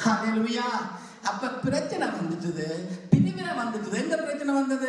ஹalleluya அப்ப பிரச்சனை வந்துட்டுது பிரிவினை வந்துட்டுது எங்க பிரச்சனை வந்தது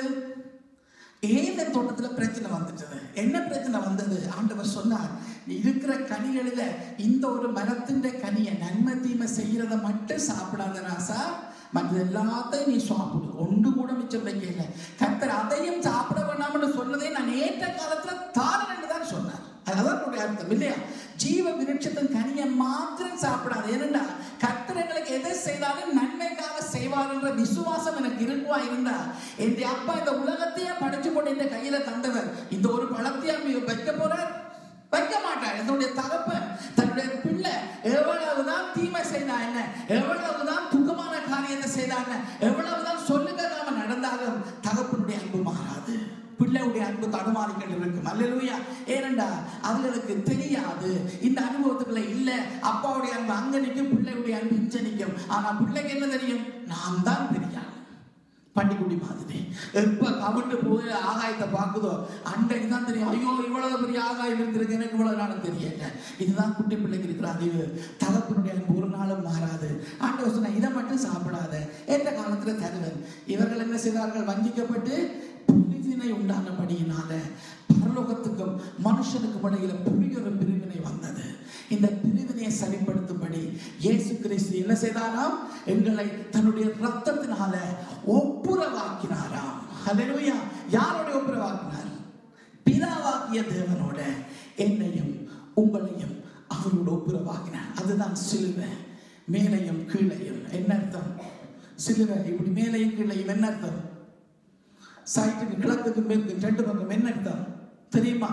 ஏதன் தோட்டத்துல பிரச்சனை வந்துட்டது என்ன பிரச்சனை வந்தது ஆண்டவர் சொன்னார் நீ இருக்கிற கனிகளில இந்த ஒரு மரத்தின் கனியை நன்மை தீமை செய்யறத மட்டும் சாப்பிடாத ராசா மற்ற எல்லாத்தையும் நீ சாப்பிடு ஒன்று கூட மிச்சம் வைக்கல கத்தர் அதையும் சாப்பிட வேண்டாம்னு சொன்னதை நான் ஏற்ற காலத்துல தாரன் என்று தான் சொன்னார் அதுதான் என்னுடைய அர்த்தம் இல்லையா ஜீவ விருட்சத்தின் கனியை மாத்திரம் சாப்பிடாது ஏனென்றா கர்த்தர் எங்களுக்கு எதை செய்தாலும் நன்மைக்காக செய்வார் என்ற விசுவாசம் எனக்கு இருக்குவா இருந்தா என் அப்பா இந்த உலகத்தையே படைச்சு போட்டு இந்த கையில தந்தவர் இந்த ஒரு பழத்தையா நீ வைக்க போறார் வைக்க மாட்டார் என்னுடைய தகப்பன் தன்னுடைய பிள்ளை எவ்வளவுதான் தீமை செய்தா என்ன எவ்வளவுதான் துக்கமான காரியத்தை செய்தா என்ன எவ்வளவுதான் சொல்லுக்காம நடந்தாலும் தகப்பனுடைய அன்பு மாறாது பிள்ளையுடைய அன்பு தடுமாறிக்கிட்டு இருக்கும் அல்லேலூயா ஏனண்டா அதுகளுக்கு தெரியாது இந்த அனுபவத்துக்குள்ள இல்ல அப்பாவுடைய அன்பு அங்க நிற்கும் பிள்ளையுடைய அன்பு இங்க நிற்கும் ஆனா பிள்ளைக்கு என்ன தெரியும் நான் தான் பெரிய ஆள். பண்டிகுடி மாதிரி எப்ப கவிட்டு போய் ஆகாயத்தை பார்க்குதோ அன்றைக்கு தான் தெரியும் ஐயோ இவ்வளவு பெரிய ஆகாயம் இருந்திருக்கு எனக்கு இவ்வளவு நாளும் தெரியல இதுதான் குட்டி பிள்ளைக்கு இருக்கிற அறிவு தகப்பனுடைய அன்பு ஒரு நாளும் மாறாது ஆண்டவர் சொன்ன இதை மட்டும் சாப்பிடாத ஏற்ற காலத்துல தருவன் இவர்கள் என்ன செய்தார்கள் வஞ்சிக்கப்பட்டு பிரிவினை உண்டானபடியினால பரலோகத்துக்கும் மனுஷனுக்கும் இடையில பெரிய ஒரு பிரிவினை வந்தது இந்த பிரிவினையை சரிப்படுத்தும்படி இயேசு கிறிஸ்து என்ன செய்தாராம் எங்களை தன்னுடைய ரத்தத்தினால ஒப்புரவாக்கினாராம் ஹalleluya யாரோட ஒப்புரவாக்கினார் பிதாவாகிய தேவனோட என்னையும் உங்களையும் அவரோட ஒப்புரவாக்கினார் அதுதான் சிலுவை மேலையும் கீழையும் என்ன அர்த்தம் சிலுவை இப்படி மேலையும் கீழையும் என்ன அர்த்தம் சைட்டுக்கு கிழக்குக்கு மேற்கு ரெண்டு பக்கம் என்ன அர்த்தம் தெரியுமா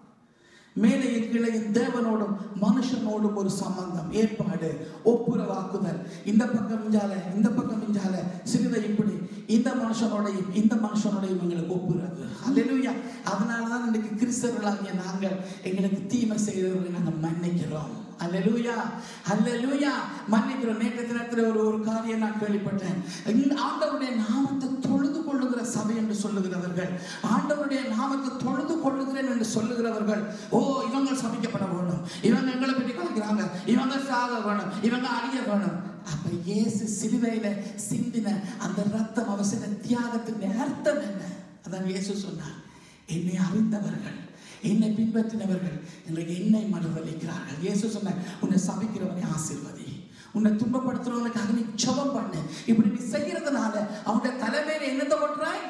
மேலையும் கீழையும் தேவனோடும் மனுஷனோடும் ஒரு சம்பந்தம் ஏற்பாடு ஒப்புரவாக்குதல் இந்த பக்கம் மிஞ்சால இந்த பக்கம் மிஞ்சால சிறுதை இப்படி இந்த மனுஷனோடையும் இந்த மனுஷனோடையும் எங்களுக்கு ஒப்புரவு அல்லேலூயா அதனால தான் இன்னைக்கு கிறிஸ்தவர்களாகிய நாங்கள் எங்களுக்கு தீமை செய்தவர்களை நாங்கள் மன்னிக்கிறோம் அல்லேலூயா அல்லேலூயா மன்னிக்கிறோம் நேற்று தினத்தில் ஒரு ஒரு காரியம் நான் கேள்விப்பட்டேன் இந்த ஆண்டவருடைய நாமத்தை தொழுது கொள்ளுகிற சபை என்று சொல்லுகிறவர்கள் ஆண்டவருடைய நாமத்தை தொழுது கொள்ளுகிறேன் என்று சொல்லுகிறவர்கள் ஓ இவங்க சபிக்கப்பட வேணும் இவங்க எங்களை பற்றி கலைக்கிறாங்க இவங்க சாக வேணும் இவங்க அழிய வேணும் அப்ப இயேசு சிலுவையில சிந்தின அந்த ரத்தம் அவசிய தியாகத்தின் அர்த்தம் என்ன அதான் இயேசு சொன்னார் என்னை அறிந்தவர்கள் என்னை பின்பற்றினவர்கள் இன்றைக்கு என்னை மறுதளிக்கிறார்கள் இயேசு சொன்ன உன்னை சபிக்கிறவனை ஆசீர்வதி உன்னை துன்பப்படுத்துறவனுக்காக நீ ஜெபம் பண்ணு இப்படி நீ செய்யறதுனால அவனுடைய தலைமையில என்னத்தை கொட்டுறாய்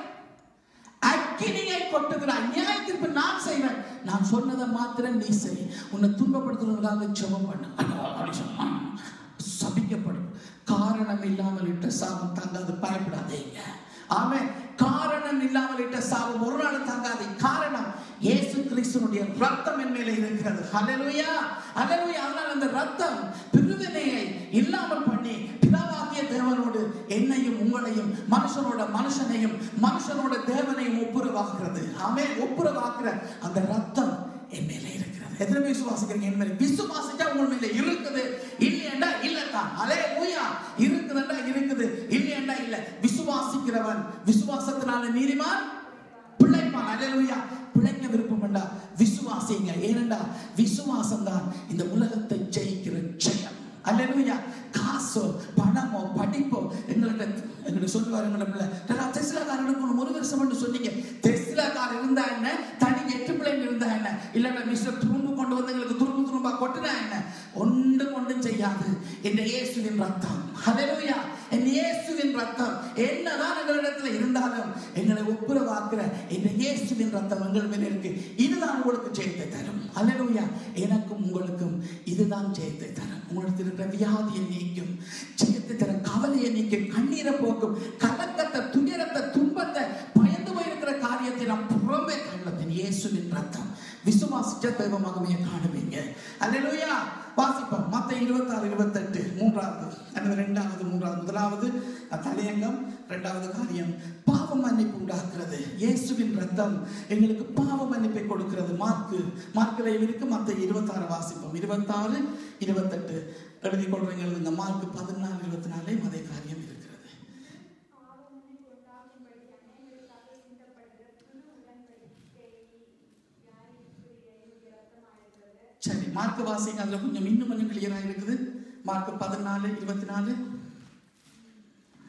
அக்கினியை கொட்டுகிறாய் நியாய தீர்ப்பு நான் செய்வேன் நான் சொன்னதை மாத்திரம் நீ செய் உன்னை துன்பப்படுத்துறதுக்காக ஜெபம் பண்ணு அப்படி சொன்னா சபிக்கப்படும் காரணம் இல்லாமல் இட்ட சாபம் தாங்காது பயப்படாதீங்க ஆமே காரணம் இல்லாமல் இட்ட சாபம் ஒரு நாள் தாங்காது காரணம் இயேசு கிறிஸ்துனுடைய ரத்தம் என் மேலே இருக்கிறது ஹalleluya ஹalleluya அதனால அந்த ரத்தம் பிரிவினையை இல்லாமல் பண்ணி பிதாவாகிய தேவனோடு என்னையும் உங்களையும் மனுஷனோட மனுஷனையும் மனுஷனோட தேவனையும் ஒப்புரவாக்குறது ஆமே ஒப்புரவாக்குற அந்த ரத்தம் என் மேலே இருக்கிறது எத்தனை பேர் விசுவாசிக்கிறீங்க என் மேலே விசுவாசிச்சா உங்கள் மேலே இருக்குது இல்லையண்டா இல்லத்தான் அலே ஊயா இருக்குதுண்டா இருக்குது இல்லையண்டா இல்ல விசுவாசிக்கிறவன் விசுவாசத்தினால நீதிமான் பிழைப்பான் அல்லேலூயா பிழைக்க விருப்பம் வேண்டா விசுவாசிங்க ஏனண்டா விசுவாசம் தான் இந்த உலகத்தை ஜெயிக்கிற ஜெயம் அல்லேலூயா காசோ பணமோ படிப்போ எங்கள்கிட்ட எங்கிட்ட சொல்லுவார் எங்களை டெஸ்லா கார் எடுக்கணும் ஒரு வருஷம் சொன்னீங்க டெஸ்லா கார் இருந்தா என்ன தனி எட்டு பிள்ளைங்க இருந்தா என்ன இல்லைன்னா மிஸ்டர் துரும்பு கொண்டு வந்து எங்களுக்கு துரும்பு துரும்பா கொட்டுனா என்ன ஒன்றும் ஒன்றும் செய்யாது இந்த இயேசுவின் ரத்தம் ஹalleluya என் இயேசுவின் ரத்தம் என்னதான் எங்களிடத்துல இருந்தாலும் எங்களை ஒப்புரவாக்குற இந்த இயேசுவின் ரத்தம் எங்கள் மேல இருக்கு இதுதான் உங்களுக்கு ஜெயத்தை தரும் ஹalleluya எனக்கும் உங்களுக்கும் இதுதான் ஜெயத்தை தரும் உங்களுக்கு இருக்கிற வியாதியை நீக்கும் ஜெயத்தை தரும் கவலையை நீக்கும் கண்ணீரை போக்கும் கலக்கத்தை துயரத்தை துன்பத்தை பயந்து போயிருக்கிற காரியத்தை நான் புறமே கண்டத்தின் இயேசுவின் ரத்தம் விசுவாசிச்ச தெய்வமாகவே காணுவீங்க அல்லேலூயா வாசிப்போம் மத்த இருபத்தாறு இருபத்தெட்டு மூன்றாவது அல்லது ரெண்டாவது மூன்றாவது முதலாவது தலையங்கம் இரண்டாவது காரியம் பாவ மன்னிப்பு உண்டாக்குறது இயேசுவின் ரத்தம் எங்களுக்கு பாவ மன்னிப்பை கொடுக்கிறது மார்க்கு மார்க்கில் இருக்கு மத்த இருபத்தாறு வாசிப்போம் இருபத்தாறு இருபத்தெட்டு எழுதி கொள்றீங்க எழுதுங்க மார்க் பதினாலு இருபத்தி நாலையும் அதே காரியம் இருக்கிறது பாவமனை கொண்டாடும்படி அனைவருக்காக சிந்தப்படுகிற புது உடன்படிக்கையை யாருக்குரிய இரத்தமாயிருக்கிறது சரி மார்க் வாசிங்க அதுல கொஞ்சம் இன்னும் கொஞ்சம் கிளியரா இருக்குது மார்க் பதினாலு இருபத்தி நாலு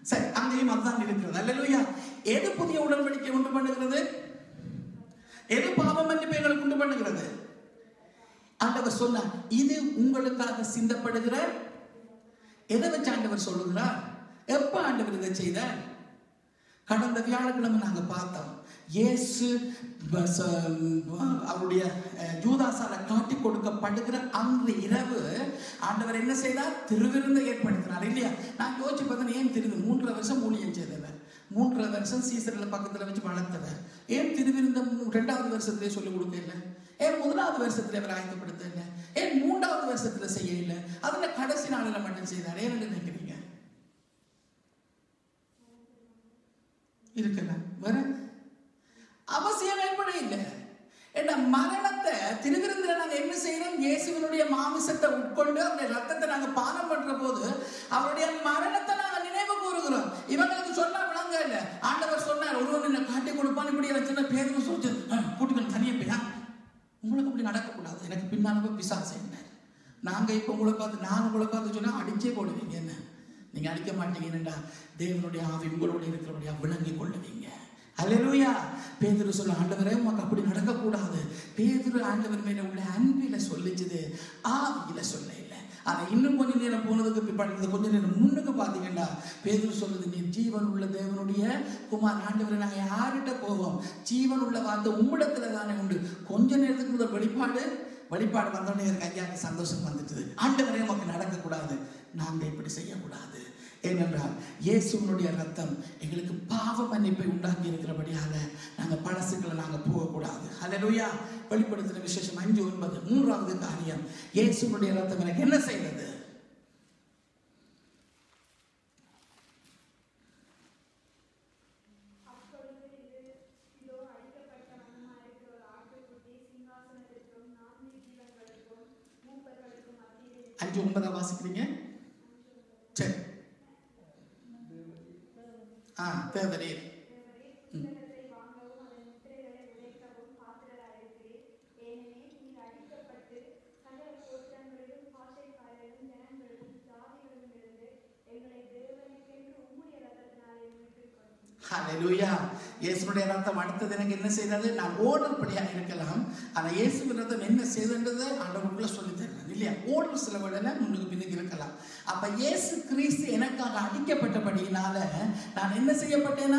சரி அங்கேயும் அதுதான் இருக்கிறது அல்லேலூயா எது புதிய உடன்படிக்கை உண்டு பண்ணுகிறது எது பாவம் மன்னிப்பு எங்களுக்கு உண்டு பண்ணுகிறது ஆண்டவர் சொன்னார் இது உங்களுக்காக சிந்தப்படுகிற எதை வச்சு ஆண்டவர் சொல்லுகிறார் எப்ப ஆண்டவர் இதை செய்தார் கடந்த வியாழக்கிழமை நாங்க பார்த்தோம் இயேசு ப- ச- ம், அவருடைய அஹ், யூதாசால காட்டி கொடுக்கப்படுகிற அன்று இரவு ஆண்டவர் என்ன செய்தார் திருவிருந்தை ஏற்படுத்தினார் இல்லையா நான் யோசிச்சு பார்த்தேன் ஏன் திரு மூன்றரை வருஷம் ஊழியம் செய்தவர் மூன்றரை வருஷம் சீசரில் பக்கத்துல வச்சு வளர்த்தவர் ஏன் திருவிருந்த மூ- ரெண்டாவது வருஷத்திலே சொல்லிக் கொடுக்க இல்லை ஏன் முதலாவது வருஷத்துல அவர் ஆயத்தப்படுத்த இல்லை ஏன் மூன்றாவது வருஷத்துல செய்ய இல்லை அதுல கடைசி நாளில் மட்டும் செய்தார் ஏன்னு நினைக்கிறீங்க இருக்கலாம் வேற அவசியம் ஏற்பட இல்லை என்ன மரணத்தை திருவிருந்தில நாங்க என்ன செய்யறோம் இயேசுவினுடைய மாமிசத்தை உட்கொண்டு அவருடைய ரத்தத்தை நாங்க பானம் பண்ற போது அவருடைய மரணத்தை நாங்க நினைவு கூறுகிறோம் இவங்களுக்கு சொன்னா விளங்க இல்ல ஆண்டவர் சொன்னார் ஒருவன் என்ன காட்டி கொடுப்பான் இப்படி எல்லாம் சின்ன பேருக்கு சொல்லிட்டு கூட்டுக்கணும் தனியா போயா உங்களுக்கு அப்படி நடக்கக்கூடாது எனக்கு பின்னால போய் பிசாசு என்னார் நாங்க இப்ப உங்களை பார்த்து நான் உங்களை பார்த்து சொன்னா அடிச்சே போடுவீங்க என்ன நீங்க அடிக்க மாட்டீங்கன்னுடா தேவனுடைய ஆவி உங்களோட இருக்கிறபடியா விளங்கி கொள்ளுவீங்க அல்லேலூயா பேதுரு சொல்ல ஆண்டவரே உமக்கு அப்படி நடக்கக்கூடாது பேதுரு ஆண்டவர் மேல உள்ள அன்பில சொல்லிச்சுது ஆவியில சொல்ல இல்லை ஆனா இன்னும் கொஞ்ச நேரம் போனதுக்கு பிற்பாடு கொஞ்ச நேரம் முன்னுக்கு பாத்தீங்கன்னா பேதுரு சொல்லுது நீ ஜீவன் உள்ள தேவனுடைய குமார் ஆண்டவரை நாங்க யார்கிட்ட போவோம் ஜீவன் உள்ள வார்த்தை உம்மிடத்துல தானே உண்டு கொஞ்ச நேரத்துக்கு முதல் வெளிப்பாடு வெளிப்பாடு வந்தோடனே எனக்கு ஐயாக்கு சந்தோஷம் வந்துட்டுது ஆண்டவரே நமக்கு நடக்கக்கூடாது நாங்க இப்படி செய்யக்கூடாது ஏனென்றால் இயேசுவனுடைய ரத்தம் எங்களுக்கு பாவ மன்னிப்பை உண்டாக்கி இருக்கிறபடியால நாங்க பழசுக்களை நாங்க போகக்கூடாது அல்லேலூயா வெளிப்படுத்தின விசேஷம் அஞ்சு ஒன்பது மூன்றாவது காரியம் இயேசுவனுடைய ரத்தம் எனக்கு என்ன செய்தது அப்பொழுது இது இதோ அழிக்கப்பட்ட வண்ணமாயிருக்கிற ஒரு ஆட்டுக்குட்டி சிங்காசனத்திற்கும் நான்கு ஜீவன்களுக்கும் மூப்பர்களுக்கும் மத்தியிலே அஞ்சு ஒன்பதா வாசிக்கிறீங்க சரி ஆ தேவரீர் தேவரே, புத்தகத்தை வாங்கவும் அதன் முத்திரைகளை உடைக்கவும் பாத்திரராயிருக்கிறீர். ஏனெனில் நீர் அழிக்கப்பட்டு சகல கோத்திரங்களிலும், பாஷைக்காரரிலும், ஜனங்களிலும், ஜாதிகளிலுமிருந்து எங்களை தேவனுக்கென்று உம்முடைய இரத்தத்தினாலே மீட்டுக் கொண்டீர். ஹalleluya இயேசுனுடைய ரத்தம் அடுத்தது எனக்கு என்ன செய்தது நான் ஓடல் படியாக இருக்கலாம் ஆனா இயேசுவின் ரத்தம் என்ன செய்தது ஆண்டவருக்குள்ள சொல்லி தரலாம் இல்லையா ஓடல் சில வேளையில முன்னுக்கு பின்னுக்கு இருக்கலாம் அப்ப இயேசு கிறிஸ்து எனக்காக அடிக்கப்பட்டபடியினால நான் என்ன செய்யப்பட்டேனா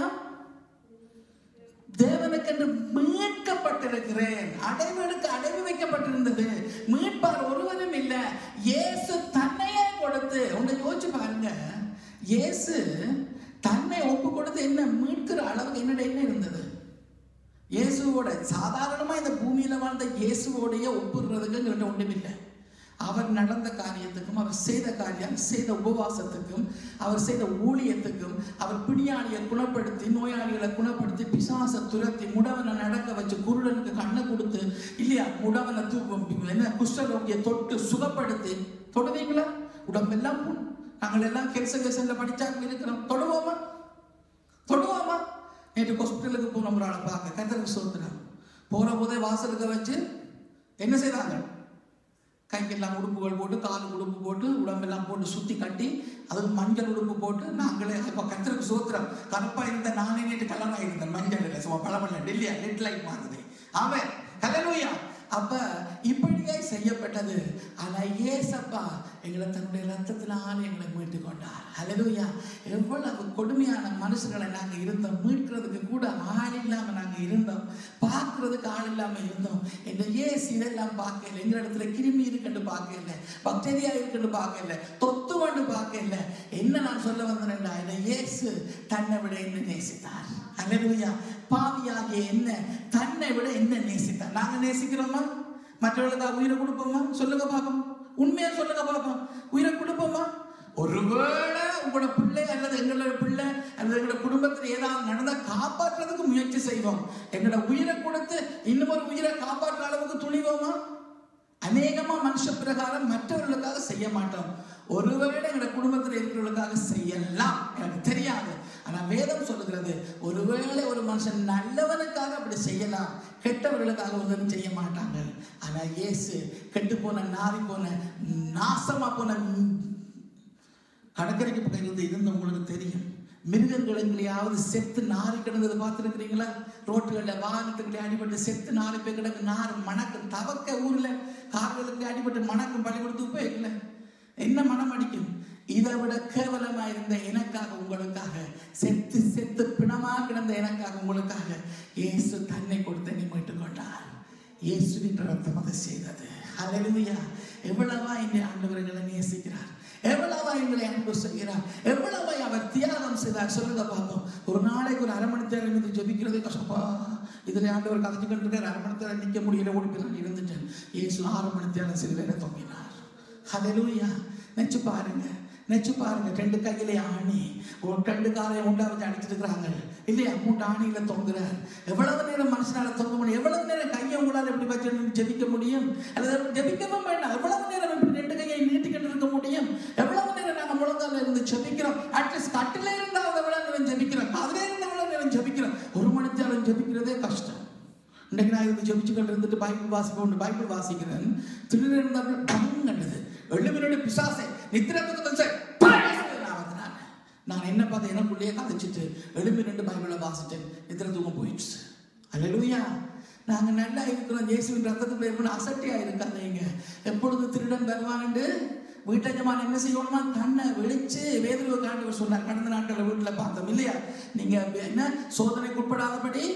தேவனுக்கென்று மீட்கப்பட்டிருக்கிறேன் அடைவனுக்கு அடைவு வைக்கப்பட்டிருந்தது மீட்பார் ஒருவரும் இல்லை இயேசு தன்னையே கொடுத்து உங்களை யோசிச்சு பாருங்க இயேசு தன்னை ஒப்பு கொடுத்து என்ன மீட்கிற அளவுக்கு என்னோட என்ன இருந்தது இயேசுவோட சாதாரணமா இந்த பூமியில வாழ்ந்த இயேசுவோடைய ஒப்புறதுக்கு எங்கள்கிட்ட ஒன்றுமில்லை அவர் நடந்த காரியத்துக்கும் அவர் செய்த காரியம் செய்த உபவாசத்துக்கும் அவர் செய்த ஊழியத்துக்கும் அவர் பிணியாளியை குணப்படுத்தி நோயாளிகளை குணப்படுத்தி பிசாச துரத்தி முடவனை நடக்க வச்சு குருடனுக்கு கண்ணை கொடுத்து இல்லையா முடவனை தூ என்ன குஷ்டரோகியை தொட்டு சுகப்படுத்தி தொடுவீங்களா உடம்பெல்லாம் புண் நாங்கள் எல்லாம் கெல்ச கெசல்ல படிச்சாங்க இருக்கிறோம் தொடுவோமா தொடுவோமா நேற்று ஹாஸ்பிட்டலுக்கு போனோம் ஒரு ஆளை பார்க்க கத்தருக்கு சோத்துறாங்க போற போதே வாசலுக்கு வச்சு என்ன செய்தாங்க கைக்கெல்லாம் உடுப்புகள் போட்டு கால் உடுப்பு போட்டு உடம்பெல்லாம் போட்டு சுத்தி கட்டி அதுக்கு மஞ்சள் உடுப்பு போட்டு நாங்களே இப்போ கத்தருக்கு சோத்திரம் கருப்பா இருந்த நானே நேற்று கலராக இருந்தேன் மஞ்சள் இல்லை சும்மா பழமல்ல டெல்லியா ரெட் லைட் மாதிரி அவன் கலலூயா அப்ப இப்படியே செய்யப்பட்டது ஆனா ஏசப்பா எங்களை தன்னுடைய ரத்தத்தினால எங்களை மீட்டு கொண்டார் ஹalleluya எவ்வளவு கொடுமையான மனுஷங்களை நாங்க இருந்தோம் மீட்கிறதுக்கு கூட ஆள் இல்லாம நாங்க இருந்தோம் பார்க்கிறதுக்கு ஆள் இல்லாம இருந்தோம் இந்த ஏசு இதெல்லாம் பார்க்கல எங்க இடத்துல கிருமி இருக்குன்னு பார்க்கல பாக்டீரியா இருக்குன்னு பார்க்கல தொத்து வந்து பார்க்கல என்ன நான் சொல்ல வந்தேன்டா இந்த இயேசு தன்னை விட என்ன நேசித்தார் ஹalleluya பாவியாகிய என்ன தன்னை விட என்ன நேசித்தார் நாங்க நேசிக்கிறோமா மற்றவர்களுக்கு உயிரை கொடுப்போமா சொல்லுங்க பார்ப்போம் உண்மையா சொல்லுங்க பார்ப்போம் உயிரை கொடுப்போமா ஒருவேளை உங்களோட பிள்ளை அல்லது எங்களோட பிள்ளை அல்லது எங்களோட குடும்பத்தில் ஏதாவது நடந்தா காப்பாற்றுறதுக்கு முயற்சி செய்வோம் எங்களோட உயிரை கொடுத்து இன்னும் ஒரு உயிரை காப்பாற்றுற அளவுக்கு துணிவோமா அநேகமா மனுஷ பிரகாரம் மற்றவர்களுக்காக செய்ய மாட்டோம் ஒருவேளை எங்களோட குடும்பத்தில் இருக்கிறவர்களுக்காக செய்யலாம் எனக்கு தெரியாது ஆனா வேதம் சொல்லுகிறது ஒருவேளை ஒரு மனுஷன் நல்லவனுக்காக அப்படி செய்யலாம் கெட்டவர்களுக்காக உதவி செய்ய மாட்டாங்க ஆனா இயேசு கெட்டு போன நாரி போன நாசமா போன கடற்கரைக்கு பக்கத்தில் இருந்த உங்களுக்கு தெரியும் மிருகங்கள் எங்களையாவது செத்து நாரி கிடந்தது பார்த்துருக்கிறீங்களா ரோட்டுகளில் வாகனத்துக்குள்ளே அடிபட்டு செத்து நாலு பேர் கிடக்கு நார் மணக்கும் தவக்க ஊர்ல கார்களுக்கு அடிபட்டு மணக்கும் பள்ளிக்கூடத்துக்கு போயிருக்கல என்ன மனம் அடிக்கும் இதை விட கேவலமா இருந்த எனக்காக உங்களுக்காக செத்து செத்து பிணமா கிடந்த எனக்காக உங்களுக்காக இயேசு தன்னை கொடுத்து என்னை மீட்டுக் கொண்டார் இயேசுவின் ரத்தம் அதை செய்தது ஹalleluya எவ்வளவா என்னை ஆண்டவர்களை நேசிக்கிறார் எவ்வளவா எங்களை அன்பு செய்கிறார் எவ்வளவா அவர் தியாகம் செய்தார் சொல்லுங்க பார்ப்போம் ஒரு நாளைக்கு ஒரு அரை மணி நேரம் இருந்து ஜெபிக்கிறதே கஷ்டப்பா இதுல ஆண்டவர் கதைச்சுக்கிட்டு இருக்காரு அரை மணி நேரம் நிக்க முடியல ஓடி போய் நான் இருந்துட்டேன் இயேசு ஆறு மணி நேரம் சிறுவேல தொங்கினார் ஹalleluya நினைச்சு பாருங்க நினைச்சு பாருங்க ரெண்டு கையிலே ஆணி ஒரு ரெண்டு காலையை உண்டா வச்சு அடிச்சிட்டு இருக்கிறாங்க இல்லையா மூன்று ஆணியில தொங்குறார் எவ்வளவு நேரம் மனுஷனால தொங்க முடியும் எவ்வளவு நேரம் கையை உங்களால் எப்படி வச்சு ஜெபிக்க முடியும் அல்லது ஜெபிக்கவும் வேண்டாம் எவ்வளவு நேரம் இப்படி ரெண்டு கையை நீட்டிக்கிட்டு இருக்க முடியும் எவ்வளவு நேரம் நாங்க முழங்கால இருந்து ஜெபிக்கிறோம் அட்லீஸ்ட் கட்டில இருந்தால் எவ்வளவு நேரம் ஜெபிக்கிறோம் அதுல இருந்து எவ்வளவு நேரம் ஜெபிக்கிறோம் ஒரு மணி நேரம் ஜெபிக்கிறதே கஷ்டம் இன்னைக்கு நான் இருந்து ஜெபிச்சுக்கிட்டு இருந்துட்டு பைபிள் வாசிப்போம் பைபிள் வாசிக்கிறேன் திடீர்னு இருந்தாலும் டங் கண்டது எழுமினுடைய பிசாசை நித்திரத்துக்கு தசை நாமத்தினால நான் என்ன பார்த்து எனக்குள்ளேயே கதைச்சிட்டு எழும்பி ரெண்டு பைபிளை வாசிட்டேன் நித்திர தூக்கம் போயிடுச்சு அல்லேலூயா நாங்க நல்லா இருக்கிறோம் இயேசுவின் ரத்தத்துக்குள்ள இருக்கணும் அசட்டியா இருக்காதீங்க எப்பொழுது திருடன் வருவான்ட்டு வீட்டஜமான என்ன செய்யணுமா கண்ணை வெளிச்சு வேதிர்வு காண்டவர் சொன்னார் கடந்த நாட்களில் வீட்டில் பார்த்தோம் இல்லையா நீங்க என்ன சோதனைக்கு உட்படாதபடி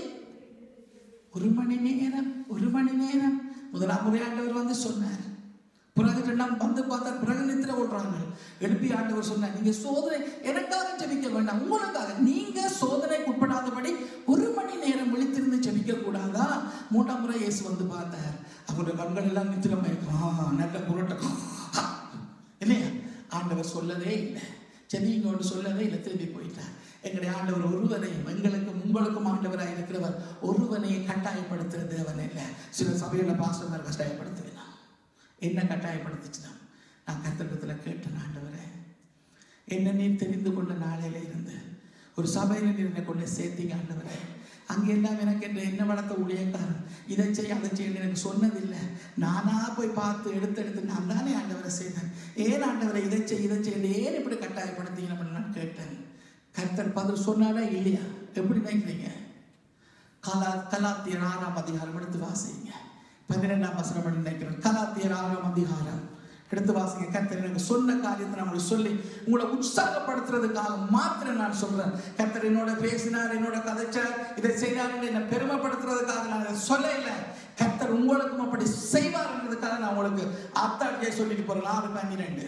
ஒரு மணி நேரம் ஒரு மணி நேரம் முதலாம் முறை ஆண்டவர் வந்து சொன்னார் பிறகு ரெண்டாம் வந்து பார்த்தா பிறகு நித்திர கொள்றாங்க எழுப்பி ஆண்டவர் சொன்னார் நீங்க சோதனை எனக்காக ஜெபிக்க வேண்டாம் உங்களுக்காக நீங்க சோதனைக்கு உட்படாதபடி ஒரு மணி நேரம் விழித்திருந்து ஜெபிக்க கூடாதா மூன்றாம் முறை இயேசு வந்து பார்த்தார் அவருடைய கண்கள் எல்லாம் நித்திரமாயிருக்கும் ஆ, நல்ல புரட்டம் இல்லையா ஆண்டவர் சொல்லவே இல்லை செவிங்கோடு சொல்லவே இல்லை திரும்பி போயிட்டார் எங்களுடைய ஆண்டவர் ஒருவனையும் எங்களுக்கும் உங்களுக்கும் ஆண்டவராக இருக்கிறவர் ஒருவனையும் கட்டாயப்படுத்துற தேவன் இல்லை சில சபையில் பாசமாக கட்டாயப்படுத்துவேன் என்ன கட்டாயப்படுத்துச்சுன்னா நான் கத்திரத்தில் கேட்டேன் ஆண்டவரே என்ன நீர் தெரிந்து கொண்ட நாளையில இருந்து ஒரு சபையில் நீர் என்னை கொண்டு சேர்த்தீங்க ஆண்டவரே அங்கே எல்லாம் எனக்கு என்று என்ன வளர்த்த ஊழியக்காரன் இதை செய்ய அதை செய்ய எனக்கு சொன்னதில்லை நானா போய் பார்த்து எடுத்து எடுத்து நான் தானே ஆண்டவரை செய்தேன் ஏன் ஆண்டவரை இதை செய் இதை செய்ய ஏன் இப்படி கட்டாயப்படுத்தீங்கன்னு நான் கேட்டேன் கர்த்தர் பதில் சொன்னாரா இல்லையா எப்படி நினைக்கிறீங்க கலா கலாத்தியர் ஆறாம் அதிகாரம் எடுத்து வாசிங்க பதினெண்டாம் வசனம் பண்ணி நினைக்கிறேன் கலாத்தியர் ஆறாம் அதிகாரம் எடுத்து வாசிங்க கர்த்தர் எனக்கு சொன்ன காரியத்தை நான் உங்களுக்கு சொல்லி உங்களை உற்சாகப்படுத்துறதுக்காக மாத்திரம் நான் சொல்றேன் கர்த்தர் என்னோட பேசினார் என்னோட கதைச்சார் இதை செய்தார் என்று என்னை பெருமைப்படுத்துறதுக்காக நான் இதை சொல்ல இல்லை கர்த்தர் உங்களுக்கும் அப்படி செய்வார்ன்றதுக்காக நான் உங்களுக்கு அத்தாட்டியே சொல்லிட்டு போறேன் ஆறு பன்னிரெண்டு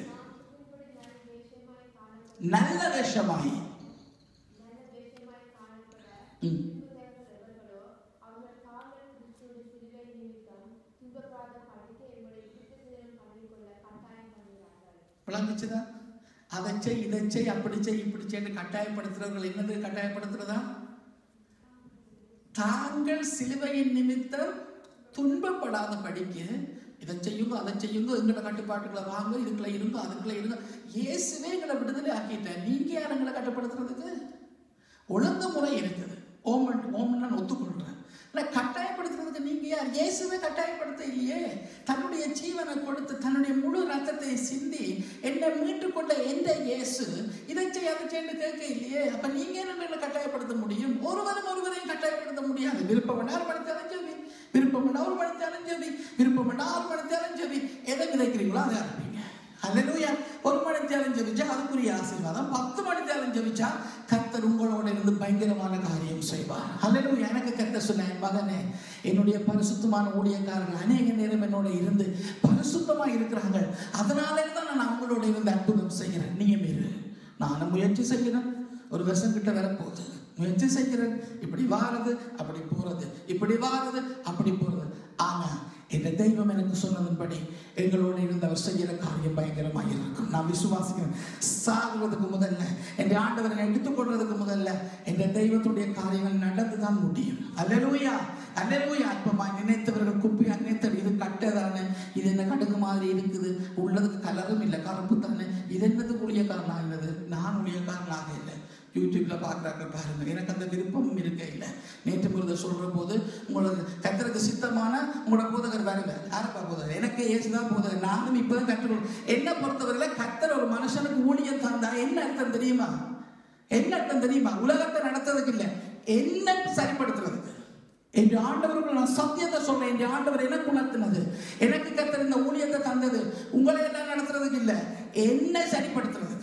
நல்ல வேஷமாய் ம் விளங்குச்சுதா அதை செய் இதை செய் அப்படி செய் இப்படி செய்யு கட்டாயப்படுத்துறவர்கள் என்னது கட்டாயப்படுத்துறதா தாங்கள் சிலுவையின் நிமித்தம் துன்பப்படாத படிக்கு இதை செய்யுங்க அதை செய்யுங்க எங்களோட கட்டுப்பாட்டுகளை வாங்க இதுக்குள்ள இருங்க அதுக்குள்ள இருங்க இயேசுவே எங்களை விடுதலை ஆக்கிட்டேன் நீங்க யார் எங்களை கட்டுப்படுத்துறதுக்கு ஒழுங்குமுறை இருக்குது ஓமன் ஓமன் நான் ஒத்துக்கொள்றேன் ஆனா கட்டாயப்படுத்துறதுக்கு நீங்க யார் இயேசுவே கட்டாயப்படுத்த இல்லையே தன்னுடைய ஜீவனை கொடுத்து தன்னுடைய முழு ரத்தத்தை சிந்தி என்னை மீட்டுக் கொண்ட எந்த இயேசு இதை செய்ய அதை செய்யு கேட்க இல்லையே அப்ப நீங்க என்ன எங்களை கட்டாயப்படுத்த முடியும் ஒருவரும் ஒருவரையும் கட்டாயப்படுத்த முடியாது விருப்பம் வேண்டாம் படித்தாலும் ஜெபி விருப்பம் வேண்டாம் ஒரு படித்தாலும் ஜெபி விருப்பம் வேண்டாம் ஆறு படித்தாலும் ஜெபி எதை விதைக்கிறீங்களோ அதை அனுப்பிங்க அல்லேலூயா ஒரு மணி தேலம் ஜெபிச்சா அதுக்குரிய ஆசீர்வாதம் பத்து மணி தேலம் ஜெபிச்சா கர்த்தர் உங்களோட இருந்து பயங்கரமான காரியம் செய்வார் அல்லேலூயா எனக்கு கர்த்தர் சொன்ன என் மகனே என்னுடைய பரிசுத்தமான ஊழியக்காரர்கள் அநேக நேரம் என்னோட இருந்து பரிசுத்தமா இருக்கிறாங்க அதனாலே தான் நான் அவங்களோட இருந்து அற்புதம் செய்கிறேன் நீங்க மீறு நானும் முயற்சி செய்கிறேன் ஒரு வருஷம் கிட்ட வரப்போகுது முயற்சி செய்கிறேன் இப்படி வாரது அப்படி போறது இப்படி வாரது அப்படி போறது ஆனா என்ற தெய்வம் எனக்கு சொன்னதன்படி எங்களோடு இருந்து அவர் செய்கிற காரியம் பயங்கரமாக இருக்கும் நான் விசுவாசிக்கிறேன் சாகுவதற்கு முதல்ல என் ஆண்டவரை எடுத்துக்கொள்றதுக்கு முதல்ல என்ற தெய்வத்துடைய காரியங்கள் நடந்துதான் முடியும் அல்லேலூயா அல்லேலூயா அற்பமாய் நினைத்தவர்கள் குப்பி நினைத்தவர் இது கட்டதானே இது என்ன கடுகு மாதிரி இருக்குது உள்ளதுக்கு கலரும் இல்லை கருப்பு தானே இது என்னது ஊழியக்காரன் ஆகிறது நான் ஊழியக்காரன் ஆக இல்லை யூடியூப்ல பார்க்குறாங்க பாருங்க எனக்கு அந்த விருப்பமும் இருக்க இல்லை நேற்று முருதர் சொல்ற போது உங்களுக்கு கத்தருக்கு சித்தமான உங்களோட போதகர் வேற வேற யாரப்பா போதகர் எனக்கு ஏசுதான் போதகர் நானும் இப்பதான் கற்றுக்கொள் என்ன பொறுத்தவரையில கத்தர் ஒரு மனுஷனுக்கு ஊழியம் தந்தா என்ன அர்த்தம் தெரியுமா என்ன அர்த்தம் தெரியுமா உலகத்தை நடத்துறதுக்கு இல்ல என்ன சரிப்படுத்துறதுக்கு என் ஆண்டவர்கள் நான் சத்தியத்தை சொல்றேன் என் ஆண்டவர் எனக்கு உணர்த்தினது எனக்கு கத்தர் இந்த ஊழியத்தை தந்தது உங்களை எல்லாம் நடத்துறதுக்கு இல்ல என்ன சரிப்படுத்துறதுக்கு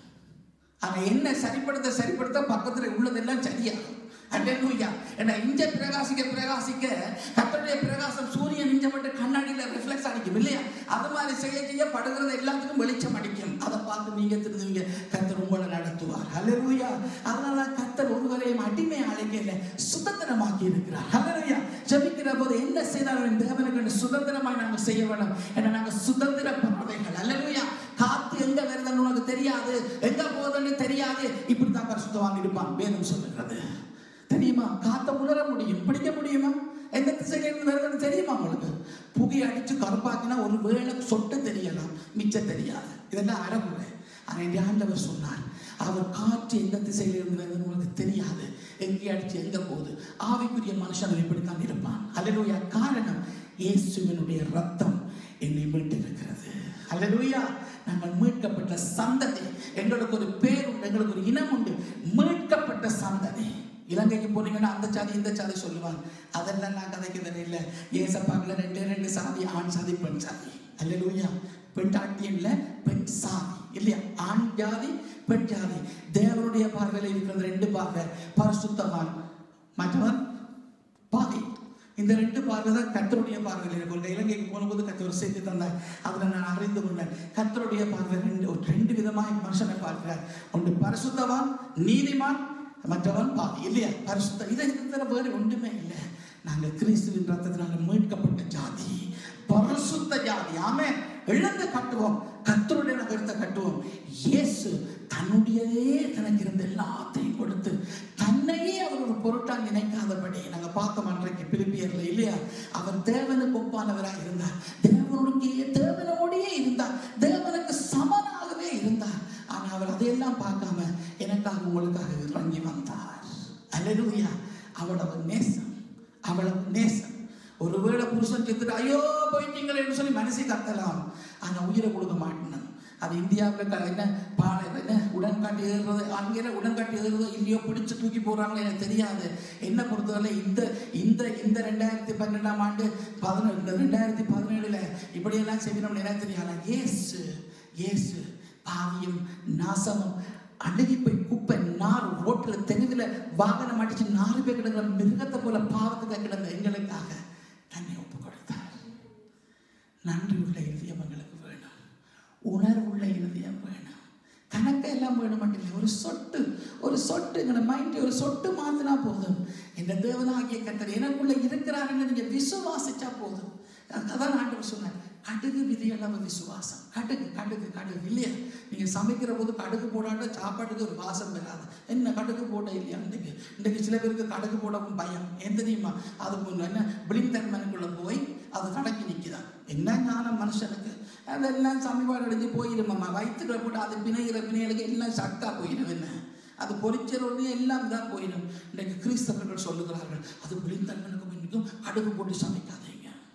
ஆனா என்ன சரிப்படுத்த சரிப்படுத்த பக்கத்துல உள்ளதெல்லாம் சரியாகும் அல்லேலூயா ஏன்னா இஞ்ச பிரகாசிக்க பிரகாசிக்க கத்தருடைய பிரகாசம் சூரியன் இஞ்ச மட்டும் கண்ணாடியில ரிஃப்ளெக்ஸ் அடிக்கும் இல்லையா அது மாதிரி செய்ய செய்ய படுகிறது எல்லாத்துக்கும் வெளிச்சம் அடிக்கும் அதை பார்த்து நீங்க திருந்துவீங்க கத்தர் உங்களை நடத்துவார் அல்லேலூயா அதனால கத்தர் ஒருவரையும் அடிமை அழைக்கல சுதந்திரமாக்கி இருக்கிறார் அல்லேலூயா ஜெபிக்கிற போது என்ன செய்தாலும் தேவனுக்கு சுதந்திரமாய் நாங்க செய்ய வேணும் ஏன்னா நாங்க சுதந்திர பறவைகள் அல்லேலூயா காத்து எங்க வருதுன்னு உனக்கு தெரியாது எங்க போகுதுன்னு தெரியாது இப்படித்தான் பரிசுத்தவான் இருப்பான் வேதம் சொல்லுகிறது தெரியுமா காத்த உணர முடியும் பிடிக்க முடியுமா எந்த திசையில இருந்து வருதுன்னு தெரியுமா உங்களுக்கு புகை அடிச்சு கருப்பாக்கினா ஒரு வேளை சொட்டு தெரியலாம் மிச்சம் தெரியாது இதெல்லாம் அறமுறை ஆனா என் ஆண்டவர் சொன்னார் அவர் காற்று எந்த திசையில இருந்து வருதுன்னு உங்களுக்கு தெரியாது எங்கே அடிச்சு எங்க போகுது ஆவிக்குரிய மனுஷன் இப்படித்தான் இருப்பான் அல்லேலூயா காரணம் இயேசுவினுடைய ரத்தம் என்னை மீட்டு இருக்கிறது அல்லேலூயா நாங்கள் மீட்கப்பட்ட சந்ததி எங்களுக்கு ஒரு பேர் உண்டு எங்களுக்கு ஒரு இனம் உண்டு மீட்கப்பட்ட சந்ததி இலங்கைக்கு போனீங்கன்னா அந்த சாதி இந்த சாதி சொல்லுவாங்க அதெல்லாம் நான் கதைக்கு தெரியல ஏசப்பாக்கில் ரெண்டு ரெண்டு சாதி ஆண் சாதி பெண் சாதி அல்லேலூயா பெண் ஆட்டியம் இல்ல பெண் சாதி இல்லையா ஆண் ஜாதி பெண் ஜாதி தேவனுடைய பார்வையில் இருக்கிறது ரெண்டு பார்வை பரிசுத்தவான் மற்றவன் பாதி இந்த ரெண்டு பார்வை தான் கத்தருடைய பார்வையில் இருக்கும் ஒரு இலங்கைக்கு போனபோது கத்தர் ஒரு செய்தி தந்தார் அதில் நான் அறிந்து கொண்டேன் கத்தருடைய பார்வை ரெண்டு ஒரு ரெண்டு விதமாய் மனுஷனை பார்க்கிறார் ஒன்று பரிசுத்தவான் நீதிமான் மற்றவன் பாவி இல்லையா பரிசுத்த இதை இருக்கிற வேறு ஒன்றுமே இல்லை நாங்கள் கிறிஸ்துவின் ரத்தத்தினால மீட்கப்பட்ட ஜாதி பரிசுத்த ஜாதி ஆமே இழந்து கட்டுவோம் கத்தருடைய நகரத்தை கட்டுவோம் இயேசு தன்னுடையதே தனக்கு இருந்த எல்லாத்தையும் கொடுத்து தன்னையே அவர் ஒரு பொருட்டா நினைக்காதபடி நாங்க பார்த்தோம் அன்றைக்கு பிலிப்பியர்ல இல்லையா அவர் தேவனுக்கு ஒப்பானவராக இருந்தார் தேவனுடைய தேவனோடையே இருந்தார் தேவனுக்கு சமனாகவே இருந்தார் ஆனா அவர் அதையெல்லாம் பார்க்காம எனக்காக உங்களுக்காக இறங்கி வந்தார் அல்லேலூயா அவ்வளவு நேசம் அவ்வளவு நேசம் ஒருவேளை புருஷன் செத்துட்டு ஐயோ போயிட்டீங்களேன்னு சொல்லி மனசை கத்தலாம் ஆனா உயிரை கொடுக்க மாட்டேன் அது இந்தியாவில் க- என்ன பாலை என்ன உடன்காட்டி ஏறுறது அங்கே உடன்காட்டி ஏறுறதோ இல்லையோ பிடிச்சு தூக்கி போடுறாங்களோ எனக்கு தெரியாது என்ன பொறுத்தவரை இந்த இந்த இந்த ரெண்டாயிரத்தி பன்னெண்டாம் ஆண்டு பதினெட்டு இந்த ரெண்டாயிரத்தி பதினேழுல இப்படியெல்லாம் செய்யணும்னு எனக்கு தெரியாது இயேசு இயேசு பாவியும் நாசமும் அழுகி போய் குப்பை நார் ரோட்ல தெருவில் வாகனம் அடிச்சு நாலு பேர் கிடக்கிற மிருகத்தை போல பாவத்துக்கு கிடந்த எங்களுக்காக தன்னை ஒப்பு கொடுத்தார் நன்றி உள்ள இருதயம் எங்களுக்கு வேணும் உணர்வுள்ள இருதயம் வேணும் கணக்கு எல்லாம் வேணும் இல்லை ஒரு சொட்டு ஒரு சொட்டு எங்களோட மைண்ட் ஒரு சொட்டு மாத்தினா போதும் இந்த தேவனாகிய கத்தர் எனக்குள்ள இருக்கிறாருன்னு நீங்க விசுவாசிச்சா போதும் அதான் ஆண்டவர் சொன்னார் கடுகு விதியளவு விசுவாசம் கடுகு கடுகு கடுகு இல்லையா நீங்க சமைக்கிற போது கடுகு போடாட்ட சாப்பாட்டுக்கு ஒரு வாசம் வராது என்ன கடுகு போட இல்லையா இன்றைக்கு இன்றைக்கு சில பேருக்கு கடுகு போடவும் பயம் ஏன் தெரியுமா அது முன்ன என்ன பிளிந்தன்மனுக்குள்ள போய் அது கடக்கி நிற்குதான் என்ன ஞானம் மனுஷனுக்கு அதெல்லாம் சமீபாடு அடைஞ்சு போயிடுமாம்மா வயிற்றுக்குள்ள போட்டு அது பிணைகிற பிணைகளுக்கு எல்லாம் சக்கா போயிடும் என்ன அது பொறிச்சரோடு எல்லாம் தான் போயிடும் இன்றைக்கு கிறிஸ்தவர்கள் சொல்லுகிறார்கள் அது பிளிந்தன்மனுக்கு பின்னுக்கும் கடுகு போட்டு சமைக்காதீங்க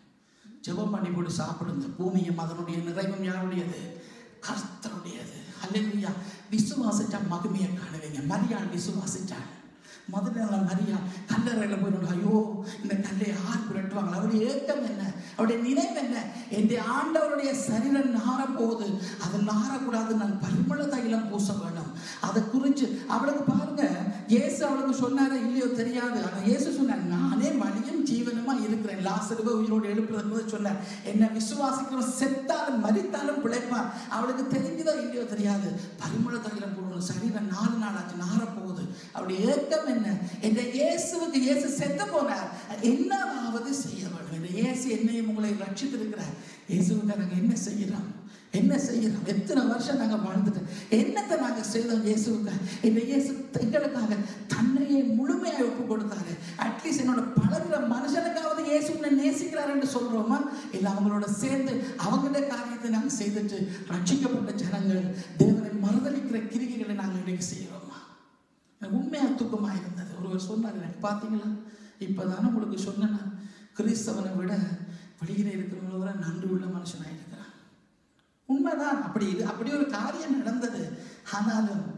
ஜெபம் பண்ணி போட்டு சாப்பிடுங்க பூமியும் அதனுடைய நிறைவும் யாருடையது கர்த்தருடையது அல்லேலூயா விசுவாசிச்சா மகிமையை காணுவீங்க மரியாள் விசுவாசிச்சாள் முதல்ல மரியா கல்லறையில் போயிடும் ஐயோ இந்த கல்லை யார் புரட்டுவாங்க அவருடைய ஏக்கம் என்ன அவருடைய நினைவு என்ன என் ஆண்டவருடைய சரீரம் நார போகுது அது நாரக்கூடாது நான் பரிமள தைலம் பூச வேணும் அதை குறித்து அவளுக்கு பாருங்க இயேசு அவளுக்கு சொன்னாரா இல்லையோ தெரியாது ஆனா இயேசு சொன்னார் நானே வழியும் ஜீவனுமா இருக்கிறேன் லாசருவை உயிரோடு எழுப்புறது சொன்னார் என்ன விசுவாசிக்கிறவன் செத்தாலும் மரித்தாலும் பிழைப்பான் அவளுக்கு தெரிஞ்சதோ இல்லையோ தெரியாது பரிமள தைலம் போடணும் சரீரம் நாலு நாளாச்சு நார போகுது அவருடைய ஏக்கம் என்ன என்ற இயேசுவுக்கு இயேசு செத்து போனார் என்னவாவது செய்ய வேண்டும் இந்த இயேசு என்னையும் உங்களை ரட்சித்திருக்கிறார் இயேசுவுக்கு நாங்க என்ன செய்யறோம் என்ன செய்யறோம் எத்தனை வருஷம் நாங்க வாழ்ந்துட்டோம் என்னத்தை நாங்க செய்தோம் இயேசுவுக்கு இந்த இயேசு எங்களுக்காக தன்னையே முழுமையாக ஒப்பு கொடுத்தாரு அட்லீஸ்ட் என்னோட பழகுற மனுஷனுக்காவது இயேசு உன்னை நேசிக்கிறாருன்னு சொல்றோமா இல்ல அவங்களோட சேர்ந்து அவங்களோட காரியத்தை நாங்க செய்துட்டு ரட்சிக்கப்பட்ட ஜனங்கள் தேவனை மறுதளிக்கிற கிரிகைகளை நாங்க இன்னைக்கு செய்யறோமா எனக்கு உண்மையா துக்கமா இருந்தது ஒருவர் சொன்னார் எனக்கு பார்த்தீங்களா இப்பதானே உங்களுக்கு சொன்னேன்னா கிறிஸ்தவனை விட வெளியில இருக்கிறவங்கள விட நன்றி உள்ள மனுஷனாக இருக்கிறான் உண்மைதான் அப்படி இது அப்படி ஒரு காரியம் நடந்தது ஆனாலும்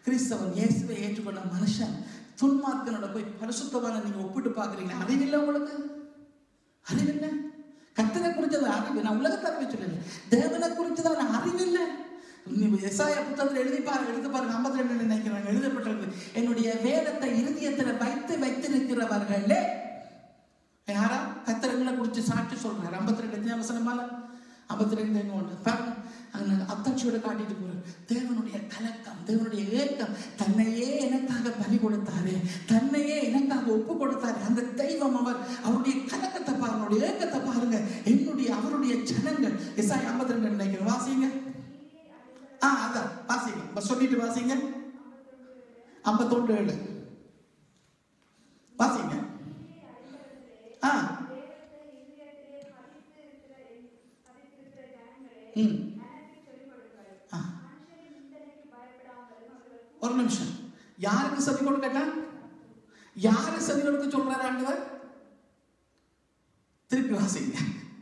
கிறிஸ்தவன் இயேசுவை ஏற்றுக்கொண்ட மனுஷன் துன்மார்க்கனோட போய் பரிசுத்தவான நீங்க ஒப்பிட்டு பார்க்குறீங்க அறிவில்லை உங்களுக்கு அறிவில்லை கத்தனை குறிச்சது அறிவு நான் உலகத்தை அறிவு சொல்லல தேவனை குறிச்சதான அறிவில்லை நீ எஸ்ஆயா புத்தகத்தில் எழுதி பாருங்க எழுதி பாருங்க ஐம்பத்தி ரெண்டு நினைக்கிறாங்க எழுதப்பட்டிருக்கு என்னுடைய வேதத்தை இருதயத்தில் வைத்து வைத்திருக்கிறவர்களே யாரா கத்தரங்களை குறித்து சாட்சி சொல்றாரு ஐம்பத்தி ரெண்டு அவசரமால ஐம்பத்தி ரெண்டு எங்க ஒன்று பாருங்க அங்க அத்தாட்சியோட காட்டிட்டு போறாரு தேவனுடைய கலக்கம் தேவனுடைய ஏக்கம் தன்னையே எனக்காக பலி கொடுத்தாரு தன்னையே எனக்காக ஒப்பு கொடுத்தாரு அந்த தெய்வம் அவர் அவருடைய கலக்கத்தை பாருங்க அவருடைய ஏக்கத்தை பாருங்க என்னுடைய அவருடைய ஜனங்கள் எஸ்ஐ ஐம்பத்தி ரெண்டு நினைக்கிறேன் வாசிங்க ஆ அதான் வாசிங்க பஸ் சொல்லிட்டு வாசிங்க ஐம்பத்தொன்று ஏழு வாசிங்க ஆ வேதத்தை இருதயத்திலே பதித்து இருக்கிற என் பதித்திருக்கிற ஜனங்களே ம் எனக்கு சொல்லிக் கொடுங்கள் ஆ மனுஷரின் நிந்தனைக்கு பயப்படாமலும் அவர்கள் ஒரு நிமிஷம் யாருக்கு செவி கொடுக்கட்டா யாரு செவி கொடுக்க சொல்றாரு ஆண்டவர் திருப்பி வாசிங்க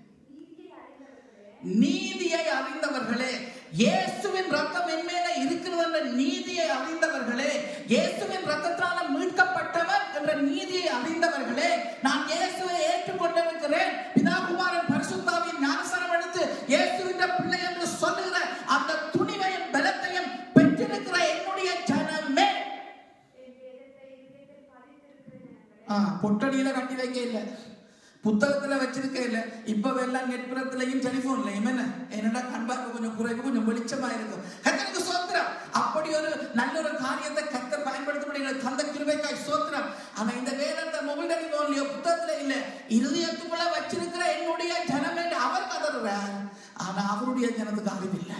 நீதியை அறிந்தவர்களே நீதியை அறிந்தவர்களே இயேசுவின் ரத்தம் என் மேல இருக்கிறது என்ற நீதியை அறிந்தவர்களே இயேசுவின் ரத்தத்தால மீட்கப்பட்டவர் என்ற நீதியை அறிந்தவர்களே நான் இயேசுவை ஏற்றுக்கொண்டிருக்கிறேன் பிதாகுமாரன் பரிசுத்தாவின் ஞானசனம் எடுத்து இயேசுவின் பிள்ளை என்று சொல்லுகிற அந்த துணிவையும் பலத்தையும் பெற்றிருக்கிற என்னுடைய ஜனமே என் வேதத்தை இருதயத்தில் பதித்திருக்கிற ஜனங்களே ஆ பொட்டடியில கட்டி வைக்க இல்லை புத்தகத்துல வச்சிருக்க இல்ல இப்ப எல்லாம் நெட்புறத்திலையும் டெலிபோன்லயும் என்ன என்னடா கண்பார்க்க கொஞ்சம் குறைவு கொஞ்சம் வெளிச்சமா இருக்கும் கத்தனுக்கு சோத்திரம் அப்படி ஒரு நல்ல ஒரு காரியத்தை கத்தர் பயன்படுத்தப்படுகிற தந்த கிருபைக்காய் சோத்திரம் ஆனா இந்த வேதத்தை மொபைல் டெலிபோன்லயோ புத்தகத்துல இல்ல இருதயத்துக்குள்ள வச்சிருக்கிற என்னுடைய ஜனம் என்று அவர் கதறுறார் ஆனா அவருடைய ஜனத்துக்கு அறிவில்லை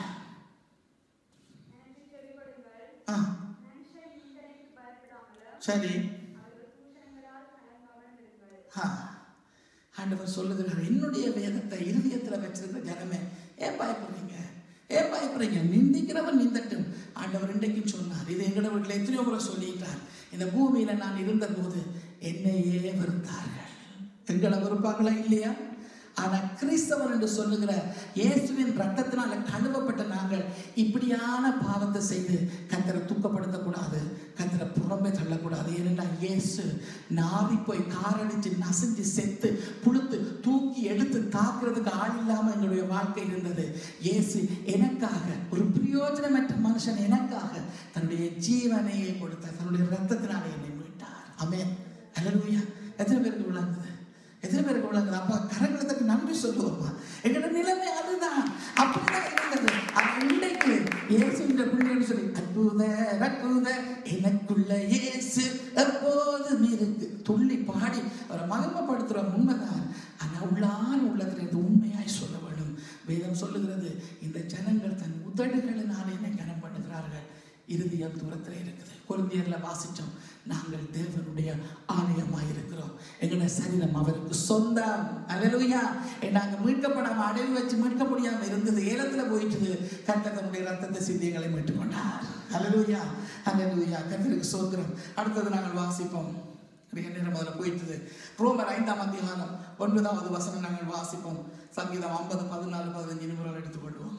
எனக்கு சொல்லிக் கொடுங்கள் ஆ மனுஷரின் நிந்தனைக்கு பயப்படாமலும் சரி அவர்கள் தூஷணங்களால் கலங்காமலும் இருங்கள் ஆ. ஆண்டவர் சொல்லுகிறார் என்னுடைய வேதத்தை இருதயத்துல வச்சிருக்கிற ஜனமே ஏன் பயப்படுறீங்க ஏன் பயப்படுறீங்க நிந்திக்கிறவன் நிந்தட்டும் ஆண்டவர் இன்றைக்கும் சொன்னார் இது எங்கட வீட்டில் எத்தனையோ முறை சொல்லிட்டார் இந்த பூமியில நான் இருந்த போது என்னையே வெறுத்தார்கள் எங்களை வெறுப்பாங்களா இல்லையா ஆனா கிறிஸ்தவர் என்று சொல்லுகிற இயேசுவின் ரத்தத்தினால கழுவப்பட்ட நாங்கள் இப்படியான பாவத்தை செய்து கத்தரை துக்கப்படுத்தக்கூடாது கத்தரை புறம்பே தள்ளக்கூடாது ஏனென்றால் இயேசு நாரி போய் காரடிச்சு நசிஞ்சு செத்து புழுத்து தூக்கி எடுத்து தாக்குறதுக்கு ஆள் இல்லாம எங்களுடைய வாழ்க்கை இருந்தது இயேசு எனக்காக ஒரு பிரயோஜனமற்ற மனுஷன் எனக்காக தன்னுடைய ஜீவனையே கொடுத்தார் தன்னுடைய ரத்தத்தினாலே என்னை மீட்டார் ஆமென் அல்லேலூயா எத்தனை பேருக்கு விளங்குது எத்தனை பேருக்கு விளங்குது அப்பா கரங்களை தட்டி நன்றி சொல்லுவோம்மா எங்களோட நிலைமை அதுதான் அப்படிதான் இருந்தது ஆனா இன்றைக்கு இயேசுன்ற பிள்ளைன்னு சொல்லி அற்புத அற்புத எனக்குள்ள இயேசு எப்போதும் இருக்கு துள்ளி பாடி அவரை மகிமைப்படுத்துற உண்மைதான் ஆனா உள்ளான உள்ளத்துல இருந்து உண்மையாய் சொல்ல வேண்டும் வேதம் சொல்லுகிறது இந்த ஜனங்கள் தன் உதடுகளினாலே என்னை கனம் பண்ணுகிறார்கள் இறுதியம் தூரத்தில் இருக்குது குழந்தையர்ல வாசிச்சோம் நாங்கள் தேவனுடைய ஆலயமாய் இருக்கிறோம் எங்களுடைய சரீரம் அவருக்கு சொந்தம் அல்லேலூயா நாங்க மீட்கப்படாம அடைவு வச்சு மீட்க முடியாம இருந்தது ஏலத்துல போயிட்டு கர்த்தர் தன்னுடைய ரத்தத்தை சிந்தி எங்களை மீட்டுக் கொண்டார் அல்லேலூயா அல்லேலூயா கர்த்தருக்கு சோத்திரம் அடுத்தது நாங்கள் வாசிப்போம் நிறைய நேரம் அதில் போயிட்டது ரோமர் ஐந்தாம் அதிகாரம் ஒன்பதாவது வசனம் நாங்கள் வாசிப்போம் சங்கீதம் ஐம்பது பதினாலு பதினஞ்சு நிமிடம் எடுத்துக்கொள்வோம்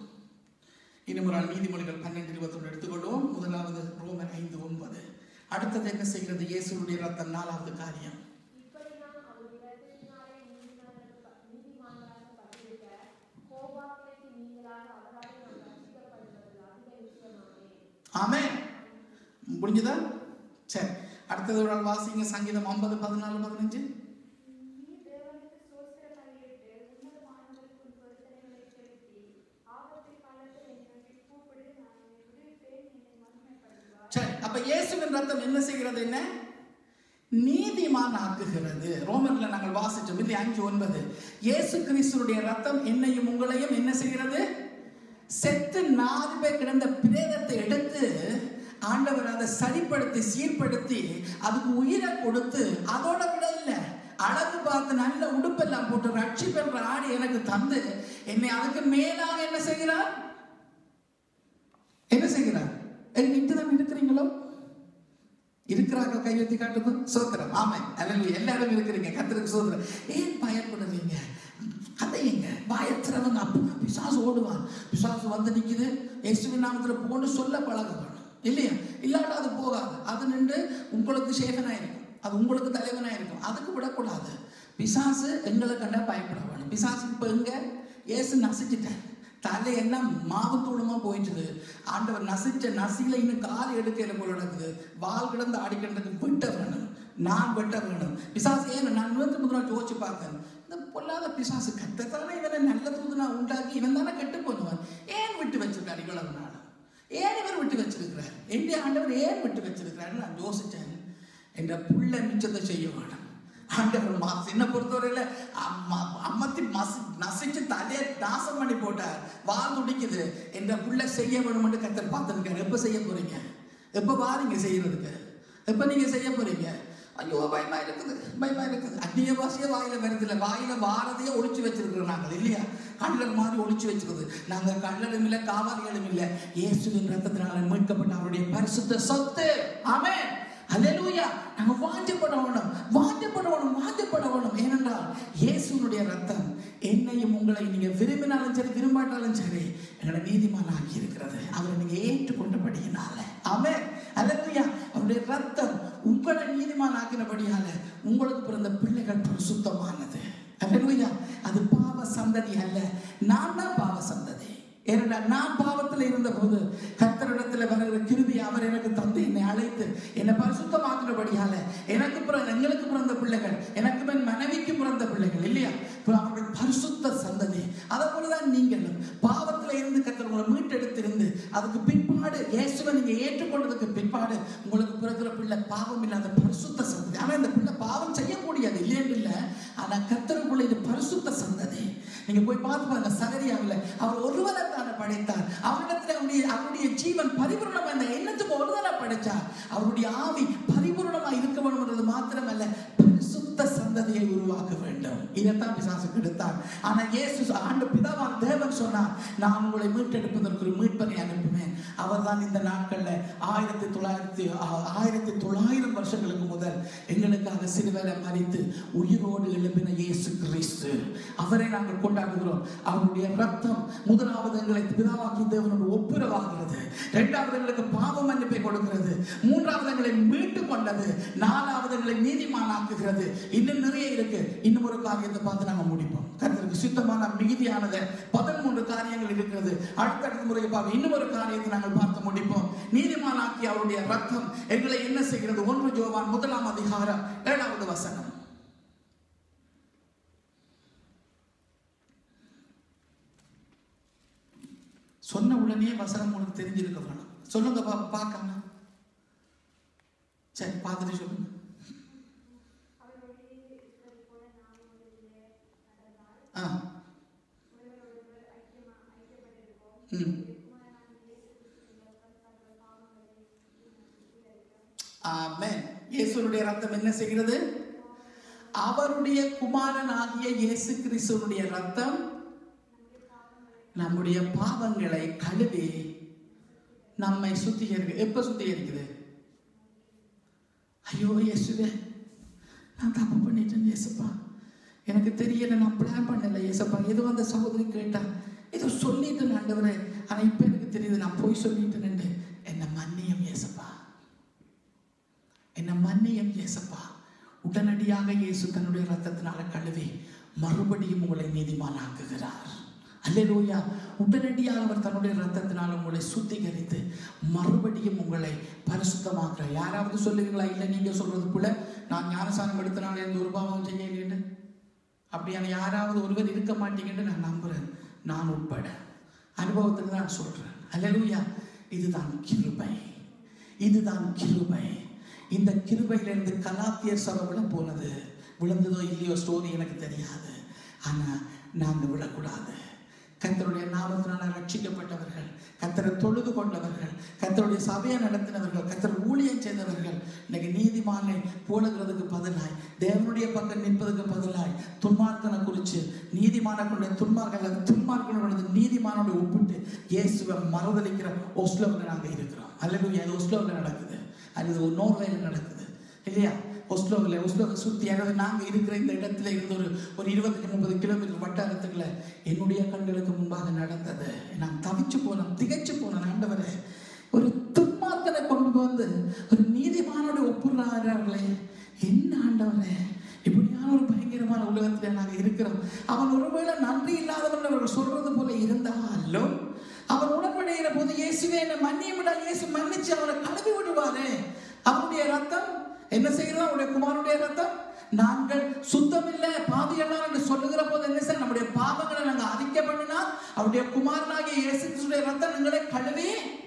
இன்னும் நீதிமொழிகள் பன்னெண்டு இருபத்தொன்று எடுத்துக்கொள்வோம் முதலாவது ரோமர் ஐந்து ஒன்பது அடுத்தது என்ன செய்கிறது இயேசுடைய ரத்தம் நாலாவது காரியம் இப்படிதான் அவருடைய இரத்தத்தினாலே நீதிமான்களுக்கு ப- நீதிமான்களாக பட்டிருக்க கோபாக்கினைக்கு நீங்களாக அவராலே நாம் ரட்சிக்கப்படுவது அதிக விஷயமாமே ஆமென் முடிஞ்சதா சரி அடுத்தது ஒரு நாள் வாசிங்க சங்கீதம் ஐம்பது பதினாலு பதினஞ்சு நீ தேவனுக்கு சோஸ்திர பலியிட்டு உன்னதமானவருக்கு உன் பொருத்தனைகளை செலுத்தி ஆபத்து காலத்தில் என்னை நோக்கி கூப்பிடு நான் உன்னை விடுவிப்பேன் என்னை மகிமைப்படுத்துவார் சரி அப்ப இயேசுவின் ரத்தம் என்ன செய்கிறது என்ன நீதிமான் ஆக்குகிறது ரோமர்ல நாங்கள் வாசிச்சோம் இல்லை அஞ்சு ஒன்பது இயேசு கிறிஸ்துடைய ரத்தம் என்னையும் உங்களையும் என்ன செய்கிறது செத்து நாலு பேர் கிடந்த பிரேதத்தை எடுத்து ஆண்டவர் அதை சரிப்படுத்தி சீர்படுத்தி அதுக்கு உயிரை கொடுத்து அதோட விட இல்லை அழகு பார்த்து நல்ல உடுப்பெல்லாம் போட்டு ரட்சி பெற்ற ஆடி எனக்கு தந்து என்னை அதுக்கு மேலாக என்ன செய்கிறார் என்ன செய்கிறார் எங்க இங்கதான் இருக்கிறீங்களோ இருக்கிறாங்க கை வைத்து காட்டுங்க சோத்திரம் ஆமை அல்ல எல்லாரும் இருக்கிறீங்க கத்திரக்கு சோத்திரம் ஏன் பயப்படுறீங்க கதையுங்க பயத்துறவங்க அப்பதான் பிசாசு ஓடுவான் பிசாசு வந்து நிக்குது இயேசுவின் நாமத்துல போன்னு சொல்ல பழக வேணும் இல்லையா இல்லாட்டா அது போகாது அது நின்று உங்களுக்கு சேகனா இருக்கும் அது உங்களுக்கு தலைவனா இருக்கும் அதுக்கு விடக்கூடாது பிசாசு எங்களை கண்டா பயப்பட வேணும் பிசாசு இப்போ எங்க ஏசு நசிச்சிட்டேன் தலை என்ன மாவு தூளமா போயிட்டுது ஆண்டவர் நசிச்ச நசியில இன்னும் கால் எடுக்கையில போல நடக்குது வால் கிடந்து ஆடிக்கிட்டு வெட்ட வேணும் நான் வெட்ட வேணும் பிசாசு ஏன் நான் நூற்றி முதல் நாள் யோசிச்சு பார்த்தேன் இந்த பொல்லாத பிசாசு கத்தத்தானே இவனை நல்ல தூது நான் உண்டாக்கி இவன் தானே கெட்டு போனவன் ஏன் விட்டு வச்சிருக்காரு இவ்வளவு நாள் ஏன் இவர் விட்டு வச்சிருக்கிறார் என்னுடைய ஆண்டவர் ஏன் விட்டு வச்சிருக்கிறாருன்னு நான் யோசிச்சேன் என்ற புள்ள மிச்சத்தை செய்ய வேணும் ஆண்டவர் மா சின்ன பொறுத்தவரையில அம்மா அம்மத்தி மசி நசிச்சு தலையை நாசம் பண்ணி போட்டார் வால் துடிக்குது என்ற புள்ள செய்ய வேணும்னு கத்தர் பார்த்துருக்காரு எப்போ செய்ய போறீங்க எப்போ வாரீங்க செய்யறதுக்கு எப்போ நீங்க செய்ய போறீங்க ஐயோ பயமா இருக்குது பயமா இருக்குது அந்நிய பாஷையே வாயில வருது இல்லை வாயில வாரதையே ஒளிச்சு வச்சிருக்கிறோம் நாங்கள் இல்லையா கள்ளர் மாதிரி ஒளிச்சு வச்சிருக்குது நாங்க கள்ளரும் இல்லை காவாரிகளும் இல்லை இயேசுவின் ரத்தத்தினால மீட்கப்பட்ட அவருடைய பரிசுத்த சொத்து ஆமென் அல்லேலூயா நாங்க வாஞ்சப்பட வேணும் வாஞ்சப்பட வேணும் வாஞ்சப்பட வேணும் ஏனென்றால் இயேசுனுடைய ரத்தம் என்னையும் உங்களை நீங்க விரும்பினாலும் சரி விரும்பாட்டாலும் சரி எங்களை நீதிமான் ஆக்கி இருக்கிறது அவரை நீங்க ஏற்றுக்கொண்டபடியினால ஆமென் அல்லேலூயா அவருடைய ரத்தம் உங்களை நீதிமான் ஆக்கினபடியால உங்களுக்கு பிறந்த பிள்ளைகள் சுத்தமானது அல்லேலூயா அது பாவ சந்ததி அல்ல நான் தான் பாவ சந்ததி ஏனென்றால் நான் பாவத்தில் இருந்த போது கத்தரிடத்தில் வருகிற கிருபி அவர் எனக்கு தந்து என்னை அழைத்து என்னை பரிசுத்தமாக்கினபடியால எனக்கு பிறந்த எங்களுக்கு பிறந்த பிள்ளைகள் எனக்கு என் மனைவிக்கு பிறந்த பிள்ளைகள் இல்லையா இப்ப அவர்கள் பரிசுத்த சந்ததி அதை போலதான் நீங்களும் பாவத்தில் இருந்து கத்தர் உங்களை மீட்டெடுத்திருந்து அதுக்கு பிற்பாடு இயேசுவை நீங்க ஏற்றுக்கொண்டதுக்கு பிற்பாடு உங்களுக்கு பிறகுற பிள்ளை பாவம் இல்லாத பரிசுத்த சந்ததி ஆனா இந்த பிள்ளை பாவம் செய்யக்கூடியது இல்லைன்னு இல்லை ஆனா கத்தருக்குள்ள இது பரிசுத்த சந்ததி நீங்க போய் பார்த்து பாருங்க சகரியாவில் அவர் ஒருவரை தானே படைத்தார் அவரிடத்துல அவருடைய அவருடைய ஜீவன் பரிபூர்ணமா இந்த எண்ணத்துக்கு ஒருவரை படைச்சார் அவருடைய ஆவி பரிபூர்ணமா இருக்க வேண்டும்ன்றது மாத்திரமல்ல பரிசுத்த சந்ததியை உருவாக்க வேண்டும் இதைத்தான் பிசாசு கெடுத்தான் ஆனா இயேசு ஆண்டு பிதாவான் தேவன் சொன்னார் நான் உங்களை மீட்டெடுப்பதற்கு ஒரு மீட்பனை அனுப்புவேன் அவர்தான் இந்த நாட்கள்ல ஆயிரத்தி தொள்ளாயிரத்தி ஆ- ஆயிரத்தி தொள்ளாயிரம் வருஷங்களுக்கு முதல் எங்களுக்காக சிலுவையில மறித்து உயிரோடு எழுப்பின இயேசு கிறிஸ்து அவரை நாங்கள் கொண்டாடுகிறோம் அவருடைய ரத்தம் முதலாவது எங்களை பிதாவாக்கி தேவனோடு ஒப்புரவாகிறது இரண்டாவது எங்களுக்கு பாவ மன்னிப்பை கொடுக்கிறது மூன்றாவது எங்களை மீட்டு கொண்டது நாலாவது எங்களை நீதிமானாக்குகிறது இன்னும் நிறைய இருக்கு இன்னும் ஒரு காரியத்தை பார்த்து நாங்க முடிப்போம் கர்த்தருக்கு சுத்தமான மிகுதியானது பதிமூன்று காரியங்கள் இருக்கிறது அடுத்தடுத்த முறையை பார்க்க இன்னும் ஒரு காரியத்தை நாங்கள் பார்த்து முடிப்போம் நீதிமானாக்கி அவருடைய ரத்தம் எங்களை என்ன செய்கிறது ஒன்று ஜோவான் முதலாம் அதிகாரம் ஏழாவது வசனம் சொன்ன உடனே வசனம் உங்களுக்கு தெரிஞ்சிருக்க வேணும் சொல்லுங்க பா- பார்க்காம சரி பார்த்துட்டு சொல்லுங்க அவருடைய இருக்கிறது போல நாம் முதலிலே நடந்தால் ஆ ஒருவர் ஒருவர் ஐக்கியமா ஐக்கியப்பட்டிருப்போம் ம் குமாரனான இயேசு கிறிஸ்துவின் ரத்தம் சகல பாவங்களை சுத்திகரிக்கும். ஆமென் இயேசுனுடைய ரத்தம் என்ன செய்கிறது அவருடைய குமாரன் ஆகிய இயேசு கிறிஸ்துவனுடைய ரத்தம் நம்முடைய பாவங்களை கழுவி நம்மை சுத்திகரிக்க எப்ப சுத்திகரிக்குது ஐயோ இயேசுவே நான் தப்பு பண்ணிட்டேன் இயேசுப்பா எனக்கு தெரியல நான் பிளான் பண்ணல இயேசப்பா ஏதோ அந்த சகோதரி கேட்டா ஏதோ சொல்லிட்டேன் ஆண்டவரே ஆனா இப்ப எனக்கு தெரியுது நான் போய் சொல்லிட்டேன்னு என்ன மன்னியம் இயேசப்பா என்ன மன்னியம் இயேசப்பா உடனடியாக இயேசு தன்னுடைய ரத்தத்தினால கழுவி மறுபடியும் உங்களை நீதிமானாக்குகிறார் அல்லேலூயா உடனடியாக அவர் தன்னுடைய ரத்தத்தினால் உங்களை சுத்திகரித்து மறுபடியும் உங்களை பரிசுத்தமாக்குறார் யாராவது சொல்லுவீங்களா இல்லை நீங்க சொல்றதுக்குள்ள நான் ஞானசானம் எடுத்தனால எந்த ஒரு பாவம் செய்யலைன்னு அப்படியான யாராவது ஒருவர் இருக்க மாட்டீங்கன்னு நான் நம்புறேன் நான் உட்பட அனுபவத்தில் தான் சொல்றேன் அல்லேலூயா இதுதான் கிருபை இதுதான் கிருபை இந்த கிருபையிலிருந்து கலாத்தியர் சபை விழ போனது விழுந்ததோ இல்லையோ ஸ்டோரி எனக்கு தெரியாது ஆனா நாங்க விழக்கூடாது கர்த்தருடைய நாமத்தினால ரட்சிக்கப்பட்டவர்கள் கர்த்தரை தொழுது கொண்டவர்கள் கர்த்தருடைய சபையை நடத்தினவர்கள் கர்த்தர் ஊழியம் செய்தவர்கள் இன்னைக்கு நீதிமானை போடுகிறதுக்கு பதிலாய் தேவனுடைய பக்கம் நிற்பதுக்கு பதிலாய் துன்மார்க்கனை குறித்து நீதிமான கொண்ட துன்மார்கள் துன்மார்க்கனோட நீதிமானோட ஒப்பிட்டு இயேசுவை மறுதளிக்கிற ஒஸ்லோவில் நாங்கள் இருக்கிறோம் அல்லது அது ஒஸ்லோவில் நடக்குது அல்லது நோர்வேல நடக்குது இல்லையா ஒஸ்லோவில் ஒஸ்லோவை சுற்றி அதாவது நாங்கள் இருக்கிற இந்த இடத்துல இருந்து ஒரு ஒரு இருபத்தஞ்சு முப்பது கிலோமீட்டர் வட்டாரத்துக்குள்ள என்னுடைய கண்களுக்கு முன்பாக நடந்தது நான் தவிச்சு போனேன் திகைச்சு போனேன் ஆண்டவரே ஒரு துன்மார்க்கனை வந்து ஒரு நீதிமானோட ஒப்புறார்களே என்ன ஆண்டவரே இப்படியான ஒரு பயங்கரமான உலகத்துல நாங்க இருக்கிறோம் அவன் ஒருவேளை நன்றி இல்லாதவன் அவர்கள் சொல்றது போல இருந்தாலும் அவன் உடன்படுகிற போது இயேசுவே என்னை மன்னிய விட இயேசு மன்னிச்சு அவனை கழுவி விடுவாரே அவனுடைய ரத்தம் என்ன செய்கிறோம் அவருடைய குமாரனுடைய ரத்தம் நாங்கள் சுத்தமில்லை பாவியெல்லாம் என்று சொல்லுகிற போது என்ன சார் நம்முடைய பாவங்களை நாங்கள் அறிக்கை பண்ணினா அவருடைய குமாரனாகிய இயேசு கிறிஸ்துடைய ரத்தம் எங்களை கழுவி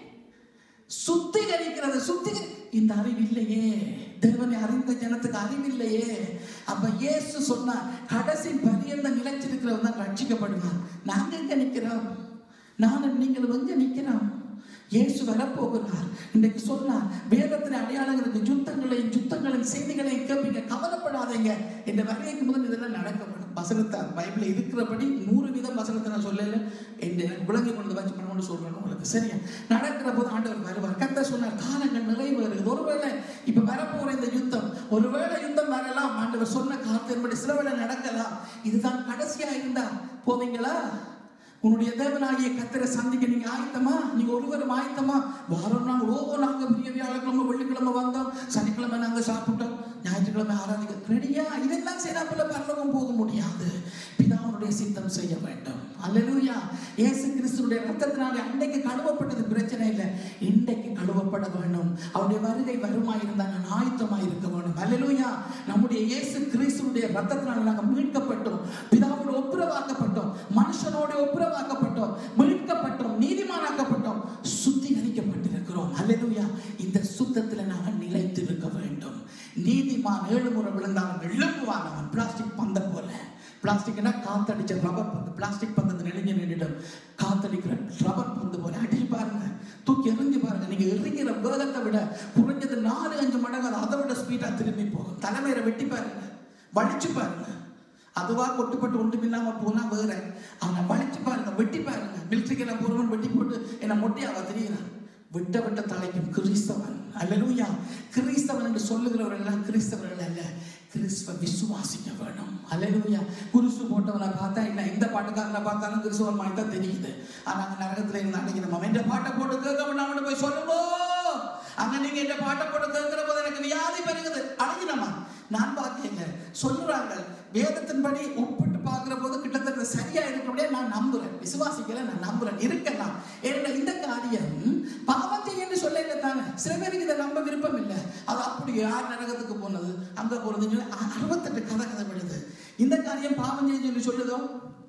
சுத்திகரிக்கிறது சுத்திகரி இந்த அறிவு இல்லையே தேவனை அறிந்த ஜனத்துக்கு அறிவில்லையே அப்ப இயேசு சொன்னா கடைசி பரியந்த நிலைச்சிருக்கிறவன் தான் ரட்சிக்கப்படுவான் நாங்க எங்க நிக்கிறோம் நானும் நீங்கள் எங்க நிக்கிறோம் இயேசு வரப்போகிறார் இன்னைக்கு சொன்னார் வேதத்தின் அடையாளங்களுக்கு யுத்தங்களையும் யுத்தங்களின் செய்திகளையும் கேட்பீங்க கவலைப்படாதீங்க இந்த வருகைக்கு முதல் இதெல்லாம் நடக்கப்படும் வசனத்தார் பைபிள் இருக்கிறபடி நூறு வீதம் வசனத்தை நான் சொல்லல என்று எனக்கு விளங்கி கொண்டு வச்சு பண்ணணும்னு சொல்றேன் உங்களுக்கு சரியா நடக்கிற போது ஆண்டவர் வருவார் கத்த சொன்னார் காலங்கள் நிறைவேறுது ஒருவேளை இப்ப வரப்போற இந்த யுத்தம் ஒருவேளை யுத்தம் வரலாம் ஆண்டவர் சொன்ன காலத்தின்படி சில வேளை நடக்கலாம் இதுதான் கடைசியா இருந்தா போவீங்களா உன்னுடைய தேவனாகிய கத்தரை சந்திக்க நீங்க ஆயத்தமா நீங்க ஒருவரும் ஆயத்தமா வாரம் நாங்க ஓ நாங்க பெரிய வியாழக்கிழமை வெள்ளிக்கிழமை வந்தோம் சனிக்கிழமை நாங்க சாப்பிட்டோம் ஞாயிற்றுக்கிழமை ஆராதிக்க ரெடியா இதெல்லாம் செய்யறாப்புல பரலோகம் போக முடியாது பிதாவுடைய சித்தம் செய்ய வேண்டும் அல்லேலூயா இயேசு கிறிஸ்துடைய ரத்தத்தினாலே அன்னைக்கு கழுவப்பட்டது பிரச்சனை இல்லை இன்றைக்கு கழுவப்பட வேண்டும் அவருடைய வருகை வருமாய் இருந்தா நான் ஆயத்தமாய் இருக்க வேண்டும் அல்லேலூயா நம்முடைய இயேசு கிறிஸ்துடைய ரத்தத்தினால நாங்கள் மீட்கப்பட்டோம் பிதாவோடு ஒப்புரவாக்கப்பட்டோம் மனுஷனோடு ஒப்புரவாக்கப்பட்டோம் மீட்கப்பட்டோம் நீதிமானாக்கப்பட்டோம் சுத்திகரிக்கப்பட்டிருக்கிறோம் அல்லேலூயா இந்த சுத்தத்துல நாங்கள் நிலைத்து இருக்க வேண்டும் நீதிமான் ஏழு முறை விழுந்தாலும் எழும்புவான் அவன் பிளாஸ்டிக் பந்த போல பிளாஸ்டிக்னா காத்தடிச்ச ரப்பர் பந்து பிளாஸ்டிக் பந்து அந்த நெளிஞ்ச நின்றுடும் காத்தடிக்கிற ரப்பர் பந்து போல அடிச்சு பாருங்க தூக்கி எறிஞ்சு பாருங்க நீங்க எறிங்கிற வேகத்தை விட குறைஞ்சது நாலு அஞ்சு மடங்கு அது அதை விட ஸ்பீடா திரும்பி போகும் தலைமையில வெட்டி பாருங்க வலிச்சு பாருங்க அதுவா கொட்டுப்பட்டு ஒன்று இல்லாம போனா வேற அவனை வலிச்சு பாருங்க வெட்டி பாருங்க மிலிட்ரிக்கு நான் போறவன் வெட்டி போட்டு என்ன மொட்டையாவா தெரியுறான் விட்ட விட்ட தலைக்கும் கிறிஸ்தவன் அல்லேலூயா கிறிஸ்தவன் என்று சொல்லுகிறவர்கள் எல்லாம் கிறிஸ்தவர்கள் அல்ல கிறிஸ்துவ விசுவாசிக்க வேணும் அல்லேலூயா குருசு போட்டவனை பார்த்தா என்ன இந்த பாட்டுக்காரனை பார்த்தாலும் கிறிஸ்தவன் மாதிரி தான் தெரியுது ஆனா அங்க நரகத்துல இருந்து அடைக்கணும் அவன் இந்த பாட்டை போட்டு கேட்க வேண்டாம் போய் சொல்லுங்கோ அங்க நீங்க இந்த பாட்டை போட்டு கேட்கிற போது எனக்கு வியாதி பெருகுது அடைக்கணுமா நான் பார்த்தேங்க சொல்லுறாங்க வேதத்தின்படி ஒப்பிட்டு பார்க்கிற போது கிட்டத்தட்ட சரியா இருக்கிறபடியே நான் நம்புறேன் விசுவாசிக்கல நான் நம்புறேன் இருக்கலாம் ஏன்னா இந்த காரியம் பாவம் செய்யன்னு சொல்லல தானே சில பேருக்கு இதை நம்ப விருப்பம் இல்லை அது அப்படி யார் நரகத்துக்கு போனது அங்க போனதுன்னு சொல்லி அ- அறுபத்தெட்டு கதை கதை விடுது இந்த காரியம் பாவம் செய்ய சொல்லி சொல்லுதோ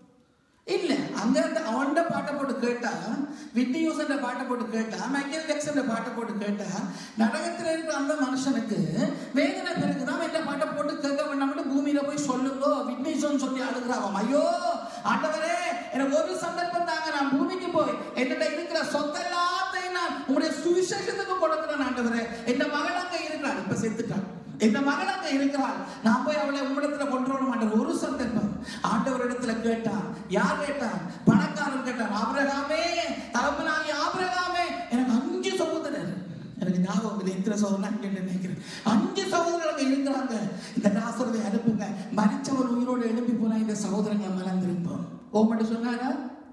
இல்ல அங்க இருந்து அவன்ட பாட்டை போட்டு கேட்டா விட்டி யூசன் பாட்டை போட்டு கேட்டா மைக்கேல் ஜாக்சன் பாட்டை போட்டு கேட்டா நரகத்துல இருக்கிற அந்த மனுஷனுக்கு வேதனை பிறகுதான் இந்த பாட்டை போட்டு கேட்க வேண்டாம்னு பூமியில போய் சொல்லுங்கோ விட்னி யூசன் சொல்லி அழுகிறாவாம் ஐயோ ஆண்டவரே எனக்கு ஒரு சந்தர்ப்பம் தாங்க நான் பூமிக்கு போய் என்னிட்ட இருக்கிற சொத்தெல்லாத்தையும் நான் உங்களுடைய சுவிசேஷத்துக்கு கொடுக்கிறேன் ஆண்டவரே என் மகள் அங்க இருக்கிறாள் இப்ப செத்துட்டான் என் மகள் அங்க இருக்கிறாள் நான் போய் அவளை உம்மிடத்துல கொண்டு வர மாட்டேன் ஒரு சந்தர்ப்பம் ஆண்டவர் இடத்துல கேட்டான் யார் கேட்டான் பணக்காரன் கேட்டான் ஆபிரகாமே தகப்பனாகி ஆபிரகாமே எனக்கு அஞ்சு சகோதரர் எனக்கு ஞாபகம் இல்லை எத்தனை சகோதரன் அங்கே நினைக்கிறேன் அஞ்சு சகோதரர் அங்க இருக்கிறாங்க இந்த நாசரதை அனுப்புங்க மறிச்சவர் உயிரோடு எழுப்பி போனா இந்த சகோதரங்களை மனம் திரும்பும் ஓமட்டு சொன்னாரா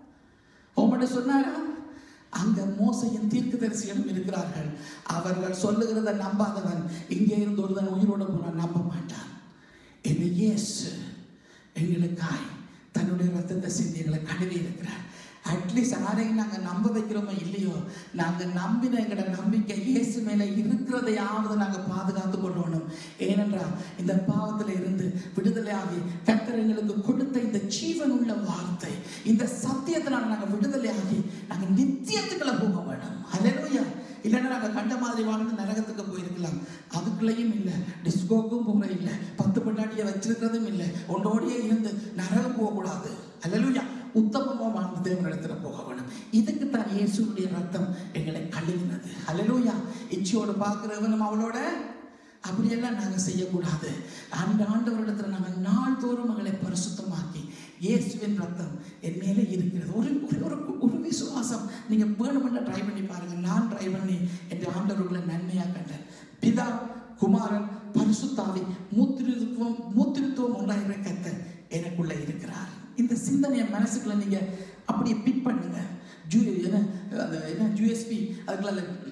ஓமட்டு சொன்னாரா அங்க மோசையின் தீர்க்கதரிசிகளும் இருக்கிறார்கள் அவர்கள் சொல்லுகிறத நம்பாதவன் இங்கே இருந்து ஒருவன் உயிரோடு போனா நம்ப மாட்டான் இந்த இயேசு எங்களுக்காய் தன்னுடைய ரத்தத்தை சிந்தி எங்களை கழுவி இருக்கிறார் அட்லீஸ்ட் யாரையும் நாங்க நம்ப வைக்கிறோமோ இல்லையோ நாங்க நம்பின எங்களோட நம்பிக்கை இயேசு மேல இருக்கிறதையாவது நாங்க பாதுகாத்து கொள்ளணும் ஏனென்றால் இந்த பாவத்துல இருந்து விடுதலையாகி கர்த்தர் எங்களுக்கு கொடுத்த இந்த ஜீவன் உள்ள வார்த்தை இந்த சத்தியத்தினால நாங்க விடுதலையாகி நாங்க நித்தியத்துக்குள்ள போக வேணும் அல்லேலூயா இல்லைன்னா நாங்க கண்ட மாதிரி வாழ்ந்து நரகத்துக்கு போயிருக்கலாம் அதுக்குள்ளேயும் இல்லை டிஸ்கோக்கும் போக இல்லை பத்து பொண்டாட்டியை வச்சிருக்கிறதும் இல்லை ஒன்றோடையே இருந்து நரகம் போகக்கூடாது அல்லேலூயா உத்தமமா வாழ்ந்து தேவனிடத்துல போக வேணும் இதுக்கு தான் இயேசுடைய ரத்தம் எங்களை கழுவினது அல்லேலூயா இச்சையோடு பார்க்கிறவனும் அவளோட அப்படியெல்லாம் நாங்க செய்யக்கூடாது அந்த ஆண்டவரிடத்துல நாங்கள் நாள்தோறும் மகளை பரிசுத்தமாக்கி இயேசுவின் ரத்தம் என் மேலே இருக்கிறது ஒரு ஒரு ஒரு ஒரு விசுவாசம் நீங்க வேணுமென்ற ட்ரை பண்ணி பாருங்க நான் ட்ரை பண்ணி என் ஆண்டவர்களை நன்மையா கண்டேன் பிதா குமாரன் பரிசுத்தாவி மூத்திருத்துவம் மூத்திருத்துவம் ஒன்றாகிற கத்தர் எனக்குள்ள இருக்கிறார் இந்த சிந்தனையை மனசுக்குள்ள நீங்க அப்படியே பிட் பண்ணுங்க ஜூ என்ன அந்த என்ன ஜூஎஸ்பி அதுக்குள்ள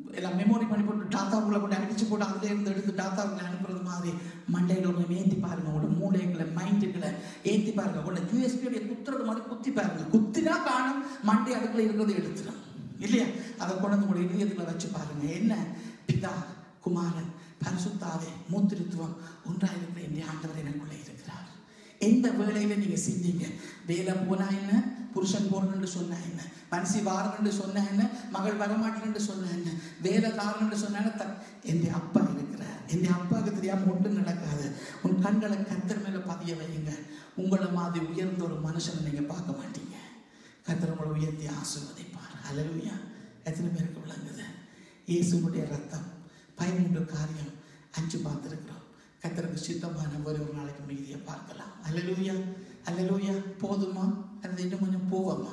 எல்லாம் மெமோரி பண்ணி போட்டு டாத்தாவுக்குள்ள கொண்டு அடிச்சு போட்டு அதுல இருந்து எடுத்து டாத்தாவுக்குள்ள அனுப்புறது மாதிரி மண்டைகளை கொஞ்சம் ஏற்றி பாருங்க உங்களோட மூளைகளை மைண்டுகளை ஏற்றி பாருங்க உங்களோட யூஎஸ்பியோடைய குத்துறது மாதிரி குத்தி பாருங்க குத்தினா காணும் மண்டை அதுக்குள்ள இருக்கிறது எடுத்துடும் இல்லையா அதை கொண்டு வந்து உங்களுடைய இதயத்துல வச்சு பாருங்க என்ன பிதா குமாரன் பரிசுத்தாவே மூத்திருத்துவம் ஒன்றாயிருக்கிற என் ஆண்டவர் எனக்குள்ளே இருக்கிறார் எந்த வேலையில நீங்க செஞ்சீங்க வேலை போனா என்ன புருஷன் போறன்னு சொன்னா என்ன மனசி வாரன்னு சொன்னா என்ன மகள் வரமாட்டேன்னு சொன்னா என்ன வேலை தாரன்னு சொன்னா என்ன? த- என் அப்பா இருக்கிறார் என் அப்பாவுக்கு தெரியாம ஒன்றும் நடக்காது உன் கண்களை கத்தர் மேல பதிய வையுங்க உங்களை மாதிரி உயர்ந்த ஒரு மனுஷனை நீங்க பார்க்க மாட்டீங்க கத்தர் உங்களை உயர்த்தி ஆசீர்வதிப்பார் அல்லேலூயா எத்தனை பேருக்கு விளங்குது இயேசுடைய ரத்தம் பதிமூன்று காரியம் அஞ்சு பார்த்துருக்கிறோம் கத்தருக்கு சித்தமான ஒரு ஒரு நாளைக்கு மீதியை பார்க்கலாம் அல்லேலூயா அல்லேலூயா போதுமா அது இன்னும் கொஞ்சம் போவோமா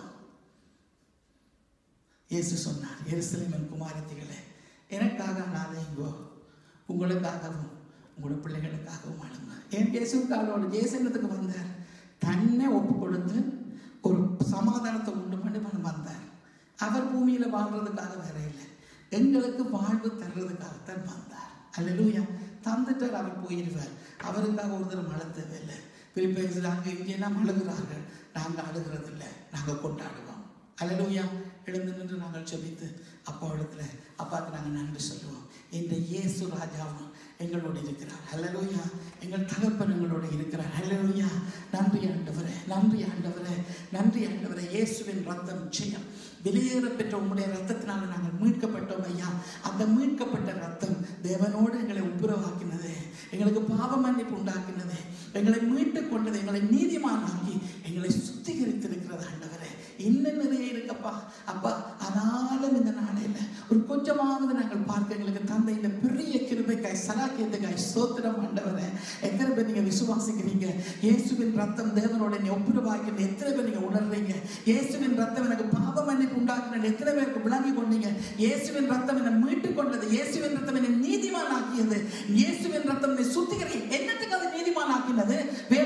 இயேசு சொன்னார் எருசலேமின் குமாரத்திகளே எனக்காக அழாதீங்கோ உங்களுக்காகவும் உங்களோட பிள்ளைகளுக்காகவும் அழுங்க ஏன் இயேசுக்காரோட இயேசுனத்துக்கு வந்தார் தன்னை ஒப்பு கொடுத்து ஒரு சமாதானத்தை உண்டு பண்ணி பண்ண வந்தார் அவர் பூமியில வாழ்றதுக்காக வேற இல்லை எங்களுக்கு வாழ்வு தர்றதுக்காகத்தான் வந்தார் அல்லேலூயா தந்துட்டார் அவர் போயிடுவார் அவருக்காக ஒரு தரம் அழ தேவையில்லை பிலிப்பைன்ஸில் அங்கே இங்கெல்லாம் அழுகிறார்கள் நாங்கள் அழுகிறதில்லை நாங்கள் கொண்டாடுவோம் அல்லேலூயா எழுந்து நின்று நாங்கள் செபித்து அப்பா இடத்துல அப்பாவுக்கு நாங்கள் நன்றி சொல்லுவோம் இந்த இயேசு ராஜாவும் எங்களோடு இருக்கிறார் ஹalleluya எங்கள் தகப்பன் எங்களோடு இருக்கிறார் ஹalleluya நன்றி ஆண்டவரே நன்றி ஆண்டவரே நன்றி ஆண்டவரே இயேசுவின் ரத்தம் ஜெயம் வெளியேற பெற்ற உம்முடைய ரத்தத்தினால நாங்கள் மீட்கப்பட்டோம் ஐயா அந்த மீட்கப்பட்ட ரத்தம் தேவனோடு எங்களை உப்புரவாக்கினது எங்களுக்கு பாவ மன்னிப்பு உண்டாக்கினது எங்களை மீட்டு கொண்டது எங்களை நீதிமானாக்கி எங்களை சுத்திகரித்திருக்கிறது ஆண்டவரே இன்னும் நிறைய இருக்கப்பா அப்பா ஆனாலும் இந்த நாளையில ஒரு கொஞ்சமாவது நாங்கள் பார்க்க எங்களுக்கு தந்த இந்த பெரிய கிருபைக்காய் சலாக்கியத்துக்காய் சோத்திரம் ஆண்டவரே எத்தனை பேர் நீங்க விசுவாசிக்கிறீங்க இயேசுவின் ரத்தம் தேவனோட என்னை ஒப்புரவாக்கின எத்தனை பேர் நீங்க உணர்றீங்க இயேசுவின் ரத்தம் எனக்கு பாவ மன்னிப்பு உண்டாக்கின எத்தனை பேருக்கு விளங்கி கொண்டீங்க இயேசுவின் ரத்தம் என்னை மீட்டு கொண்டது இயேசுவின் ரத்தம் என்னை நீதிமான் ஆக்கியது இயேசுவின் ரத்தம் என்னை சுத்திகரி என்னத்துக்கு அது நீதிமான் ஆக்கினது வேத